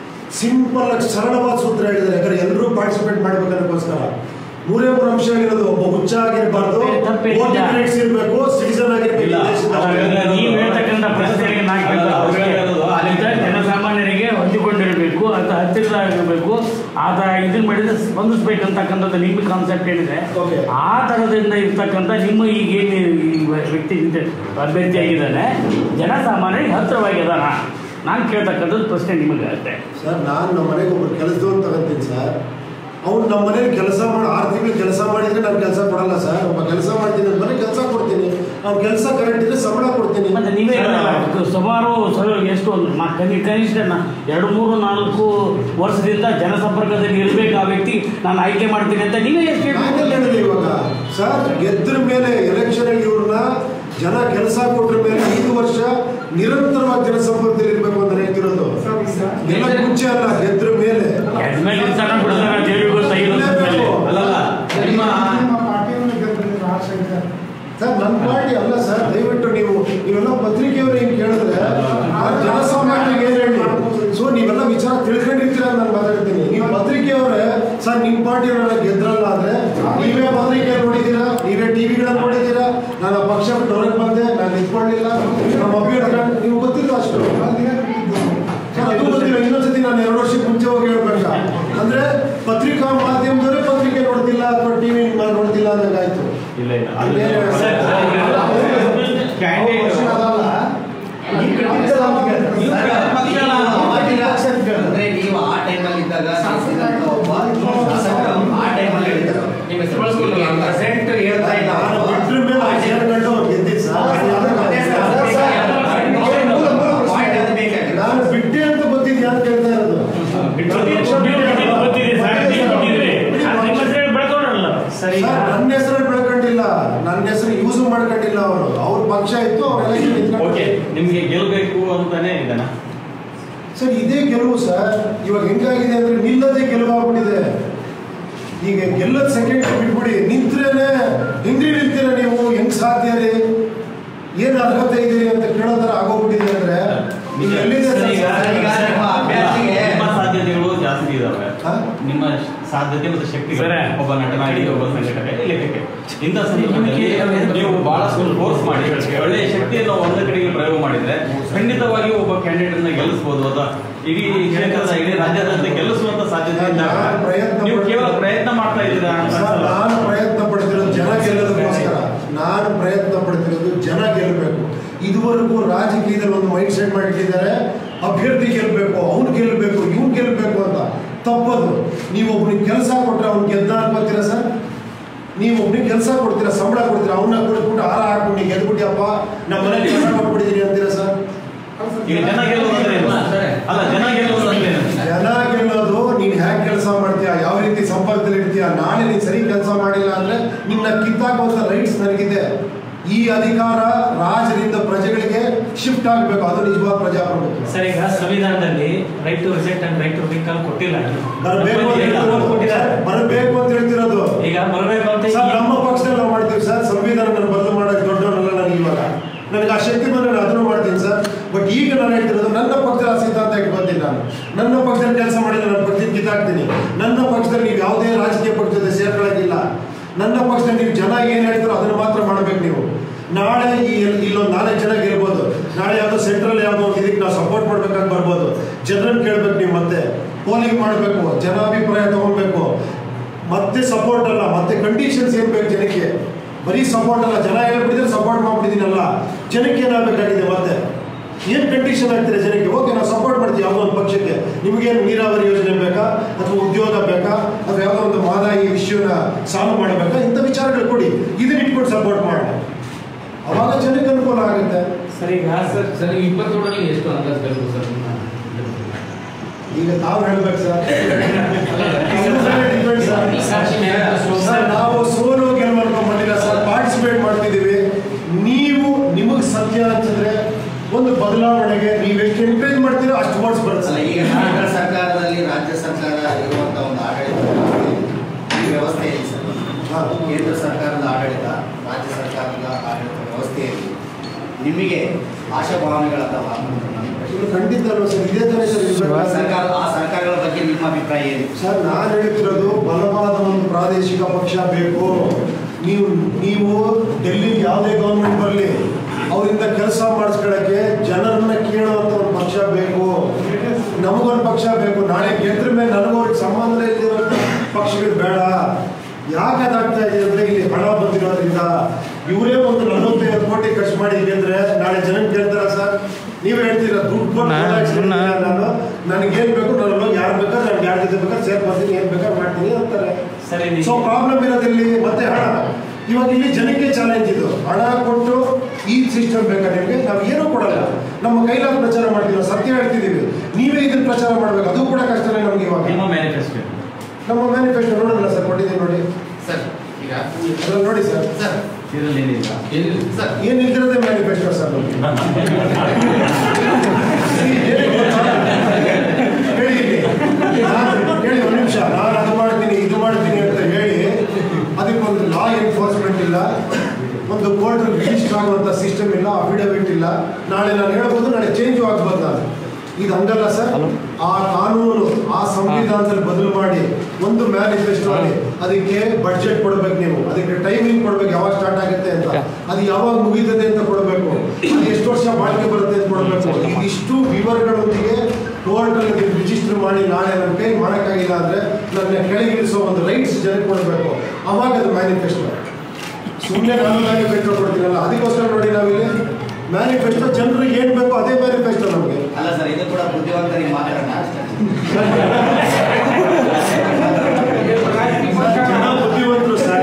ಸಿಂಪಲ್ ಆಗಿ ಸರಳವಾದ ಸೂತ್ರ ಹೇಳಿದ್ದಾರೆ ಯಾಕಂದ್ರೆ ಎಲ್ಲರೂ ಪಾರ್ಟಿಸಿಪೇಟ್ ಮಾಡ್ಬೇಕನ್ನೋಕ್ಕೋಸ್ಕರ ಮೂರೇ ಮೂರು ಅಂಶ ಹೇಳಿರೋದು ಒಬ್ಬ ಹುಚ್ಚ ಆಗಿರಬಾರ್ದು ತಪ್ಪೇನಿಲ್ಲ. ವೋಟಿಂಗ್ ರೈಟ್ಸ್ ಇರಬೇಕು ಸಿಟಿಸನ್ ಆಗಿರ್ಬೇಕು ಇಲ್ಲ. ಈ ದೇಶದ ಅಲ್ಲ, ನೀವು ಹೇಳ್ತಕ್ಕಂಥ ಪ್ರಶ್ನೆಗೆ ನಾನು ಕೇಳ್ತಾ ಅವ್ರು ಹೇಳೋದು ಅಲ್ಲಿಂದ ಜನಸಾಮಾನ್ಯರಿಗೆ ಹೊಂದಿಕೊಂಡಿರಬೇಕು ಅಂತ ಹತ್ತಿರದಾಗಿರಬೇಕು ಆತ ಇದನ್ನ ಮಾಡಿದ್ರೆ ಸ್ಪಂದಿಸ್ಬೇಕಂತಕ್ಕಂಥದ್ದು ನಿಮ್ಮ ಕಾನ್ಸೆಪ್ಟ್ ಏನಿದೆ Okay. ಆ ಥರದಿಂದ ಇರ್ತಕ್ಕಂಥ ನಿಮ್ಮ ಈಗ ಏನು ಈ ವ್ಯಕ್ತಿ ನಿಂತ ಅಭ್ಯರ್ಥಿ ಆಗಿದ್ದಾನೆ ಜನಸಾಮಾನ್ಯರಿಗೆ ಹತ್ತಿರವಾಗಿ ಅದಾನ ನಾನು ಕೇಳ್ತಕ್ಕಂಥದ್ದು ಪ್ರಶ್ನೆ ನಿಮಗೆ ಅಷ್ಟೇ ಸರ್ ನಾನು ನಮ್ಮ ಮನೆಗೆ ಒಬ್ರು ಕೆಲಸದವನು ತಗೊಂತೀನಿ ಸರ್ ಅವ್ನು ನಮ್ಮ ಮನೇಲಿ ಕೆಲಸ ಮಾಡಿ ಆರು ತಿಂಗಳು ಕೆಲಸ ಮಾಡಿದ್ರೆ ನಾನು ಕೆಲಸ ಕೊಡಲ್ಲ ಸರ್ ಒಬ್ಬ ಕೆಲಸ ಮಾಡ್ತೀನಿ ಅಂತ ಮನೆ ಕೆಲಸ ಕೊಡ್ತೀನಿ ಅವ್ನ ಕೆಲಸ ಕರೆಕ್ಟ್ ಇದ್ರೆ ಸಂಬಳ ಕೊಡ್ತೀನಿ ಮತ್ತೆ ನೀವೇ ಹೇಳಲ್ಲ, ಸುಮಾರು ಸರ್ ಎಷ್ಟು ಒಂದು ಮ- ಕನಿ- ಕನಿಷ್ಠ ನ- ಎರಡು ಮೂರು ನಾಲ್ಕು ವರ್ಷದಿಂದ ಜನಸಂಪರ್ಕದಲ್ಲಿ ಇರಬೇಕು ಆ ವ್ಯಕ್ತಿ ನಾನು ಆಯ್ಕೆ ಮಾಡ್ತೀನಿ ಅಂತ ನೀವೇ ಎಷ್ಟು ನಾನೆಲ್ಲ ಹೇಳಿದೆ ಇವಾಗ ಸರ್ ಗೆದ್ರ ಮೇಲೆ ಎಲೆಕ್ಷನ್ ಇವ್ರನ್ನ ಜನ ಕೆಲಸ ಕೊಟ್ರ ಮೇಲೆ ಐದು ವರ್ಷ ನಿರಂತರವಾಗಿ ಜನಸಂಪರ್ಕದಲ್ಲಿ ಇರಬೇಕು ಅಂತ ಹೇಳ್ತಿರೋದು ಎಲ್ಲ ಮುಂಚೆ ಅಲ್ಲ ಗೆದ್ರ ಮೇಲೆ ಯಜಮಾನ್ ಇರ್ತಾನ ಬಿಡ್ತಾನ ದೇವ್ರಿಗೆ ಗೊತ್ತು ಐದು ವರ್ಷದ ಮೇಲೆ. ಅಲ್ಲಲ್ಲ ನಿಮ್ಮ ಸರ್ ನನ್ನ ಪಾರ್ಟಿ ಅಲ್ಲ ಸರ್ ದಯವಿಟ್ಟು ನೀವು ನೀವೆಲ್ಲ ಪತ್ರಿಕೆಯವರು ಹಿಂಗೆ ಕೇಳಿದ್ರೆ ಆ ಜನಸಾಮಾನ್ಯರಿಗೆ ಏನು ಹೇಳಿ ಸೊ ನೀವೆಲ್ಲ ವಿಚಾರ ತಿಳ್ಕೊಂಡಿರ್ತೀರ ಅಂತ ನಾನು ಮಾತಾಡ್ತೀನಿ ನೀವು ಪತ್ರಿಕೆಯವರೇ ಸರ್ ನಿಮ್ಮ ಪಾರ್ಟಿಯವರೆಲ್ಲ ಗೆದ್ರಲ್ಲ ಅಂದ್ರೆ ನೀವೇ ಪತ್ರಿಕೆ ನೋಡಿದ್ದೀರಾ ನೀವೇ ಟಿವಿಗಳಲ್ಲಿ ನೋಡಿದ್ದೀರಾ ನಾನು ಆ ಪಕ್ಷ ಬಿಟ್ಟು ಹೊರಗೆ ಬಂದೆ ನಾನು ನಿಂತ್ಕೊಳ್ಳಿಲ್ಲ ನಮ್ಮ ಅಭ್ಯರ್ಥಿ ನೀವು ಗೊತ್ತಿಲ್ಲ ಅಷ್ಟು ಸರ್, ಅದು ಗೊತ್ತಿಲ್ಲ ಇನ್ನೊಂದ್ಸತಿ ನಾನು ಎರಡು ವರ್ಷಕ್ಕೆ ಮುಂಚೆ ಹೋಗಿ ಹೇಳ್ಬೇಕಾ ಅಂದ್ರೆ ಪತ್ರಿಕಾ ಮಾಧ್ಯಮದವರೇ ಪತ್ರಿಕೆ ನೋಡ್ತಿಲ್ಲ ಅಥವಾ ಟಿವಿ ನೋಡ್ತಿಲ್ಲ ಅನ್ನಂಗಾಯ್ತು ಇಲ್ಲ ಇಲ್ಲ ಅಲ್ಲೇ ಸರ್, ಕ್ಯಾಂಡಿಡೇಟ್ ಅಂದ್ರೆ ನೀವು ಆ ಟೈಮಲ್ಲಿ ಇದ್ದಾಗ ಶಾಸಕರಂತ ಒಬ್ಬ ಶಾಸಕರು ಆ ಟೈಮಲ್ಲಿ ಹೇಳಿದ್ರು ನಿಮ್ಮ ಹೆಸರು ಪ್ರೆಸೆಂಟ್ ಹೇಳ್ತಾ ಇಲ್ಲ ನಾನು ಅವರು. ಬಿಟ್ರ ಮೇಲೆ ಆ ಆ ಟೈಮಲ್ಲಿ ಗಂಟು ಅವ್ರು ಗೆದ್ದಿದ್ದು ಸರ್. ಅದೇ ಸರ್, ಅದೇ ಸರ್. Point ಅದು ಬೇಕಾಗಿಲ್ಲ. ನಾನು ಬಿಟ್ಟೆ ಅಂತ ಗೊತ್ತಿದ್ದು ಯಾರು ಕೇಳ್ತಾ ಇರೋದು ನೀವು ಬಿಟ್ಟಿದ್ದು ಗೊತ್ತಿದೆ ಸರ್, ನೀವು ಬಿಟ್ಟಿದ್ರಿ. ಅದು ನಿಮ್ಮ ಹೆಸರಲ್ಲಿ ಬೆಳ್ಕೊಂಡ್ರಲ್ಲ. ಸರಿ ಸರ್, ನನ್ನ ಹೆಸರು ಬೆಳ್ಕೊಂಡಿಲ್ಲ ನನ್ನ ಹೆಸರು ಯೂಸ್ ಮಾಡ್ಕೊಂಡಿಲ್ಲ ಅವರು ಅವ್ರ ಪಕ್ಷ ಇತ್ತು ಅವ್ರ ಎಲೆಕ್ಷನ್ ಓಕೆ ನಿಮ್ಗೆ ಗೆಲ್ಬೇಕು ಅಂತಾನೆ ಇದನ್ನ ಸರ್ ಇದೇ ಗೆಲುವು ಸರ್ ಇವಾಗ ಹೆಂಗಾಗಿದೆ ಅಂದ್ರೆ ನಿಲ್ಲದೆ ಗೆಲುವಾಗ್ಬಿಟ್ಟಿದೆ ಈಗ ಗೆಲ್ಲದ ಸೆಕೆಂಡ್ ಬಿಟ್ಬಿಡಿ ನಿಂತ್ರೇನೆ ಹಿಂದಿ ನಿಲ್ತೀರ ನೀವು ಹೆಂಗ್ ಸಾಧ್ಯ ರೀ ಏನ್ ಅರ್ಹತೆ ಇದೀರಿ ಅಂತ ಕೇಳೋ ಥರ ಆಗೋಗ್ಬಿಟ್ಟಿದೆ ಅಂದ್ರೆ ನೀವು ಎಲ್ಲಿದೆ ಸರ್, ಈಗ ಸರ್? ಈಗ ನಿಮ್ಮ ಅಭ್ಯರ್ಥಿಗೆ- ನಿಮ್ಮ ಸಾಧ್ಯತೆಗಳು ಜಾಸ್ತಿ ಇದಾವೆ ಹಾ? ನಿಮ್ಮ ಸಾಧ್ಯತೆ ಮತ್ತು ಶಕ್ತಿ ಸರ್. ಒಬ್ಬ ನಟನಾಗಿ ಒಬ್ಬ ಸಂಘಟನೆ ಲೇಖಕ ಇಂಥ ಸಂದರ್ಭದಲ್ಲಿ ನೀವು ಬಹಳಷ್ಟು ಫೋರ್ಸ್ ಮಾಡಿ ಒಳ್ಳೆಯ ಶಕ್ತಿಯನ್ನು ಒಂದು ಕಡೆಗೆ ಪ್ರಯೋಗ ಮಾಡಿದ್ರೆ ಖಂಡಿತವಾಗಿ ಒಬ್ಬ ಕ್ಯಾಂಡಿಡೇಟ್ ಅನ್ನ ಗೆಲ್ಲಿಸಬಹುದು ಅಥವಾ ಇಡೀ ಕ್ಷೇತ್ರದ ಇಡೀ ರಾಜ್ಯಾದ್ಯಂತ ಗೆಲ್ಲಿಸುವಂತ ಸಾಧ್ಯತೆ ಇದ್ದಾಗ ನಾನು ಪ್ರಯತ್ನ ನೀವು ಕೇವಲ ಪಡ್ತೀನಿ. ಪ್ರಯತ್ನ ಮಾಡ್ತಾ ಇದ್ದೀರಾ ಅಂತ ಸರ್, ಅನ್ಸಲ್ಲ. ನಾನು ಪ್ರಯತ್ನ ಪಡ್ತಿರೋದು ಜನ ಗೆಲ್ಲೋದಕ್ಕೋಸ್ಕರ ನಾನು ಪ್ರಯತ್ನ ಪಡ್ತಿರೋದು ಜನ ಗೆಲ್ಲಬೇಕು ಇದುವರೆಗೂ ರಾಜಕೀಯದಲ್ಲಿ ಒಂದು ಮೈಂಡ್ ಸೆಟ್ ಮಾಡಿಟ್ಟಿದ್ದಾರೆ ಅಭ್ಯರ್ಥಿ ಗೆಲ್ಲಬೇಕು ಅವ್ನು ಗೆಲ್ಲಬೇಕು ಇವ್ನು ಗೆಲ್ಲಬೇಕು ಅಂತ ತಪ್ಪದು ನೀವು ಒಬ್ನಿಗೆ ಕೆಲಸ ಕೊಟ್ರೆ ಅವ್ನು ಗೆದ್ದ ಅನ್ಕೋತೀರಾ ಸರ್ ನೀವು ಒಬ್ನಿಗೆ ಕೆಲಸ ಕೊಡ್ತೀರಾ ಸಂಬಳ ಕೊಡ್ತೀರಾ ಅವನ್ನ ಕೊಟ್ಬಿಟ್ಟು ಹಾರ ಹಾಕ್ಬಿಟ್ಟು ನೀ ಗೆದ್ಬಿಟ್ಟಿಯಪ್ಪ ನಮ್ಮ ಮನೇಲಿ ಕೆಲಸ ಕೊಟ್ಬಿಟ್ಟಿದ್ದೀನಿ ಅಂತೀರಾ ಸರ್ ಈಗ ಜನ ಗೆಲ್ಲುವುದಂದ್ರೆ ಏನು? ಅಲ್ಲ ಜನ ಗೆಲ್ಲುವುದಂದ್ರೆ ಏನು? ಜನ ಗೆಲ್ಲೋದು ನೀನ್ ಹ್ಯಾಕ್ ಕೆಲಸ ಮಾಡ್ತೀಯ ಯಾವ ರೀತಿ ಸಂಪರ್ಕದಲ್ಲಿ ಇರ್ತೀಯ ನಾಳೆ ನೀನ್ ಸರಿ ಕೆಲಸ ಮಾಡಿಲ್ಲ ಅಂದ್ರೆ ನಿನ್ನ ಕಿತ್ತಾಕುವಂತ ರೈಟ್ಸ್ ನನಗಿದೆ ಈ ಅಧಿಕಾರ ರಾಜರಿಂದ ಪ್ರಜೆಗಳಿಗೆ ಶಿಫ್ಟ್ ಆಗಬೇಕು ಅದು ನಿಜವಾದ ಪ್ರಜಾಪ್ರಭುತ್ವ ಸರ್ ಈಗ ಸಂವಿಧಾನದಲ್ಲಿ right to reject and right to recall ಕೊಟ್ಟಿಲ್ಲ ಬರಬೇಕು ಅಂತ ಹೇಳ್ತಿರೋದು ಕೊಟ್ಟಿದ್ದಾರೆ ಬರಬೇಕು ಅಂತ ಹೇಳ್ತಿರೋದು ಈಗ ಬರಬೇಕು ಅಂತ ಸರ್ ನಮ್ಮ ಪಕ್ಷದಲ್ಲಿ ನಾವು ಮಾಡ್ತೀವಿ ಸರ್ ಸಂವಿಧಾನ ನಾನು ಬದಲು ಮಾಡೋಕೆ ದೊಡ್ಡವನಲ್ಲ ನನಗೆ ಇವಾಗ ನನಗೆ ಆ ನನ್ನ ಪಕ್ಷದಲ್ಲಿ ನೀವು ಜನ ಏನು ಹೇಳ್ತಾರೋ ಅದನ್ನು ಮಾತ್ರ ಮಾಡಬೇಕು ನೀವು ನಾಳೆ ಈ ಎಲ್- ಇಲ್ಲೊಂದು ನಾಲ್ಕು ಜನ ಗೆಲ್ಬೋದು ನಾಳೆ ಯಾವುದೋ ಸೆಂಟ್ರಲ್ ಯಾವುದೋ ಒಂದು ಇದಕ್ಕೆ ನಾವು ಸಪೋರ್ಟ್ ಮಾಡ್ಬೇಕಾಗಿ ಬರ್ಬೋದು ಜನರನ್ನು ಕೇಳ್ಬೇಕು ನೀವು ಮತ್ತೆ ಪೋಲಿಂಗ್ ಮಾಡಬೇಕು ಜನಾಭಿಪ್ರಾಯ ತಗೊಳ್ಬೇಕು ಮತ್ತೆ ಸಪೋರ್ಟ್ ಅಲ್ಲ ಮತ್ತೆ ಕಂಡೀಷನ್ಸ್ ಏನ್ ಬೇಕು ಜನಕ್ಕೆ ಬರೀ ಸಪೋರ್ಟ್ ಅಲ್ಲ ಜನ ಹೇಳ್ಬಿಟ್ಟಿದ್ರೆ ಸಪೋರ್ಟ್ ಮಾಡ್ಬಿಟ್ಟಿದ್ದೀನಲ್ಲ ಜನಕ್ಕೆ ಏನಾಗಬೇಕಾಗಿದೆ ಮತ್ತೆ ಏನ್ ಕಂಡೀಷನ್ ಆಗ್ತಿದೆ ಜನಕ್ಕೆ ಓಕೆ ನಾವು ಸಪೋರ್ಟ್ ಮಾಡ್ತೀವಿ ಯಾವುದೋ ಒಂದು ಪಕ್ಷಕ್ಕೆ ನಿಮಗೇನು ನೀರಾವರಿ ಯೋಜನೆ ಬೇಕಾ ಅಥವಾ ಉದ್ಯೋಗ ಬೇಕಾ ಅಥವಾ ಯಾವುದೋ ಒಂದು ಮಾದಾಯಿ ವಿಷಯನ ಸಾಲ್ವ್ ಮಾಡಬೇಕಾ ಇಂಥ ವಿಚಾರಗಳು ಕೊಡಿ ಇದನ್ನ ಇಟ್ಕೊಂಡು ಸಪೋರ್ಟ್ ಮಾಡೋಣ ಅವಾಗ ಜನಕ್ಕೆ ಅನುಕೂಲ ಆಗುತ್ತೆ ಸರ್ ಈಗ ಸರ್ ಸರ್ ನೀವು ಇಪ್ಪತ್ತೇಳರಲ್ಲಿ ಎಷ್ಟು ಅಂದಾಜು ಗೆಲ್ಬೋದು ಸರ್ ನಿಮ್ಮ ಈಗ ತಾವು ಹೇಳ್ಬೇಕು ಸರ್ ಡಿಪೆಂಡ್ ಸರ್ ಸರ್ ನಾವು ಸೋಲು ಗೆಲುವನ್ನು ಮಾಡಿಲ್ಲ ಸರ್ ಪಾರ್ಟಿಸಿಪೇಟ್ ಮಾಡ್ತಿದ್ದೀವಿ ನೀವು ನಿಮಗೆ ಸತ್ಯ ಅನ್ಸಿದ್ರೆ ಒಂದು ಬದಲಾವಣೆಗೆ ನೀವು ಎಷ್ಟು ಎನ್ಕರೇಜ್ ಮಾಡ್ತೀರೋ ಅಷ್ಟು ವರ್ಡ್ಸ್ ಬರುತ್ತೆ ಅಲ್ಲ ಸರ್ ಈಗ ಕೇಂದ್ರ ಸರ್ಕಾರದಲ್ಲಿ ರಾಜ್ಯ ಸರ್ಕಾರ ಇರುವಂತ ಒಂದು ಆಡಳಿತ ಈ ವ್ಯವಸ್ಥೆ ಇದೆ ಸರ್ ಹಾ. ಕೇಂದ್ರ ಸರ್ಕಾರದ ಆಡಳಿತ ರಾಜ್ಯ ಸರ್ಕಾರದ ಆಡಳಿತ ವ್ಯವಸ್ಥೆಯಲ್ಲಿ ನಿಮಗೆ ಆಶಾಭಾವನೆಗಳಲ್ಲವಾ ಇದು ಖಂಡಿತ ಅಲ್ವಾ ಸರ್ ಇದೇ ತಾನೇ ಸರ್ ಇರ್ಬೇಕು? ಸರ್ಕಾರ ಆ ಸರ್ಕಾರಗಳ ಬಗ್ಗೆ ನಿಮ್ಮ ಅಭಿಪ್ರಾಯ ಏನು ಸರ್ ನಾನು ಹೇಳ್ತಿರೋದು ಬಲವಾದ ಒಂದು ಪ್ರಾದೇಶಿಕ ಪಕ್ಷ ಬೇಕು ನೀವು ನೀವು ಡೆಲ್ಲಿ ಯಾವುದೇ ಗೌರ್ಮೆಂಟ್ ಬರಲಿ ಅವರಿಂದ ಕೆಲಸ ಮಾಡಿಸ್ಕೊಳ್ಳೋಕ್ಕೆ ಜನರನ್ನ ಕೇಳುವಂಥ ಒಂದು ಪಕ್ಷ ಬೇಕು ನಮಗೊಂದು ಪಕ್ಷ ಬೇಕು ನಾಳೆ ಗೆದ್ರ ಮೇಲೆ ನನಗೋರಿಗೆ ಸಂಬಂಧ ಇಲ್ದಿರೋ ಪಕ್ಷಗಳು ಬೇಡ ಯಾಕೆ ಅದಾಗ್ತಾ ಇದೆ ಅಂದ್ರೆ ಇಲ್ಲಿ ಹಣ ಬಂದಿರೋದ್ರಿಂದ ಇವರೇ ಒಂದು ನಲವತ್ತೈದು ಕೋಟಿ ಖರ್ಚು ಮಾಡಿ ಗೆದ್ರೆ ನಾಳೆ ಜನ ಕೇಳ್ತಾರ ಸರ್ ನೀವೇ ಹೇಳ್ತೀರಾ ದುಡ್ಡು ಕೊಟ್ಟು vote ಹಾಕ್ಸಿದ್ದೀನಿ ನಾನು ನನಗೇನ್ ಬೇಕು ನಾನು ಹೋಗಿ ಯಾರು ಬೇಕಾದ್ರೆ ನಾನು ಯಾರ ಜೊತೆ ಬೇಕಾದ್ರೆ ಸೇರ್ ಬರ್ತೀನಿ ಏನ್ ಬೇಕಾದ್ರೆ ಮಾಡ್ತೀನಿ ಅಂತಾರೆ ಸರ್ ಇದು ಸೊ ಪ್ರಾಬ್ಲಮ್ ಇರೋದಿಲ್ಲಿ ಮತ್ತೆ ಹಣ ಇವಾಗ ಇಲ್ಲಿ ಜನಕ್ಕೆ ಚಾಲೆಂಜ್ ಇದು ಹಣ ಕೊಟ್ಟು ಈ ಸಿಸ್ಟಮ್ ಬೇಕಾ ನಿಮಗೆ ನಾವು ಏನೂ ಕೊಡಲ್ಲ ನಮ್ಮ ಕೈಲಾದ ಪ್ರಚಾರ ಮಾಡ್ತೀವಿ ನಾವು ಸತ್ಯ ಹೇಳ್ತಿದ್ದೀವಿ ನೀವೇ ಇದನ್ನ ಪ್ರಚಾರ ಮಾಡ್ಬೇಕು ಅದು ಕೂಡ ಕಷ್ಟನೇ ನಮ್ಗೆ ಇವಾಗ ನಿಮ್ಮ ಮ್ಯಾನಿಫೆಸ್ಟೋ ನಮ್ಮ ಮ್ಯಾನಿಫೆಸ್ಟೋ ನೋಡೋದಿಲ್ಲ ಸರ್ ಕೊಟ್ಟಿದ್ದೀನಿ ನೋಡಿ ಸರ್ ಈಗ ಅದ್ರಲ್ಲಿ ನೋಡಿ ಸರ್ ಸರ್ ಇದರಲ್ಲಿ ಏನಿಲ್ಲ ಏನಿಲ್ಲ ಸರ್ ಏನ್ ಇಲ್ದಿರೋದೇ ಮ್ಯಾನಿಫೆಸ್ಟೋ ಸರ್ ನಮ್ಗೆ ಹೇಳಿ ಗೊತ್ತಾ? ಹೇಳಿ ಇಲ್ಲಿ. ನಾನು ಹೇಳಿ ಒಂದು ನಿಮಿಷ ನಾನು ಅದು ಮಾಡ್ತೀನಿ ಇದು ಮಾಡ್ತೀನಿ ಅಂತ ಹೇಳಿ ಅದಕ್ಕೊಂದು ಲಾ ಎನ್ಫೋರ್ಸ್ಮೆಂಟ್ ಇಲ್ಲ ಒಂದು ಕೋರ್ಟ್ ರಿಜಿಸ್ಟರ್ ಆಗುವಂಥ ಸಿಸ್ಟಮ್ ಇಲ್ಲ ಅಫಿಡವಿಟ್ ಇಲ್ಲ ನಾಳೆ ನಾನು ಹೇಳ್ಬೋದು ನಾಳೆ ಚೇಂಜ್ ಆಗ್ಬೋದು ನಾನು ಇದು ಹಂಗಲ್ಲ ಸರ್ ಆ ಕಾನೂನು ಆ ಸಂವಿಧಾನದಲ್ಲಿ ಬದಲು ಮಾಡಿ ಒಂದು ಮ್ಯಾನಿಫೆಸ್ಟೋ ಅಲ್ಲಿ ಅದಕ್ಕೆ ಬಡ್ಜೆಟ್ ಕೊಡ್ಬೇಕು ನೀವು ಅದಕ್ಕೆ ಟೈಮಿಂಗ್ ಕೊಡ್ಬೇಕು ಯಾವಾಗ ಸ್ಟಾರ್ಟ್ ಆಗುತ್ತೆ ಅಂತ ಅದು ಯಾವಾಗ ಮುಗೀತದೆ ಅಂತ ಕೊಡಬೇಕು ಅದು ಎಷ್ಟು ವರ್ಷ ಬಾಳಿಕೆ ಬರುತ್ತೆ ಅಂತ ಕೊಡಬೇಕು ಇದಿಷ್ಟು ವಿವರಗಳೊಂದಿಗೆ ಕೋರ್ಟಲ್ಲಿ ನೀವು ರಿಜಿಸ್ಟರ್ ಮಾಡಿ ನಾಳೆ ನನ್ನ ಕೈ ಮಾಡೋಕ್ಕಾಗಿಲ್ಲ ಅಂದರೆ ನನ್ನ ಕೆಳಗಿಳಿಸೋ ಒಂದು ರೈಟ್ಸ್ ಜನಕ್ಕೆ ಕೊಡಬೇಕು ಅವಾಗ ಅದು ಮ್ಯಾನಿಫೆಸ್ಟೋ ಸುಮ್ಮನೆ ನಾನು ಮ್ಯಾನಿಫೆಸ್ಟೋ ಕೊಡ್ತೀನಲ್ಲ ಅದಕ್ಕೋಸ್ಕರ ನೋಡಿ ನಾವಿಲ್ಲಿ ಮ್ಯಾನಿಫೆಸ್ಟೋ ಜನರಿಗೆ ಏನು ಬೇಕೋ ಅದೇ ಮ್ಯಾನಿಫೆಸ್ಟೋ ನಮಗೆ ಅಲ್ಲ ಸರ್ ಇದು ಕೂಡ ಬುದ್ಧಿವಂತರಿಗೆ ಮಾತಾಡೋಣ ಅಷ್ಟೇ ಜನ ಬುದ್ಧಿವಂತರು ಸರ್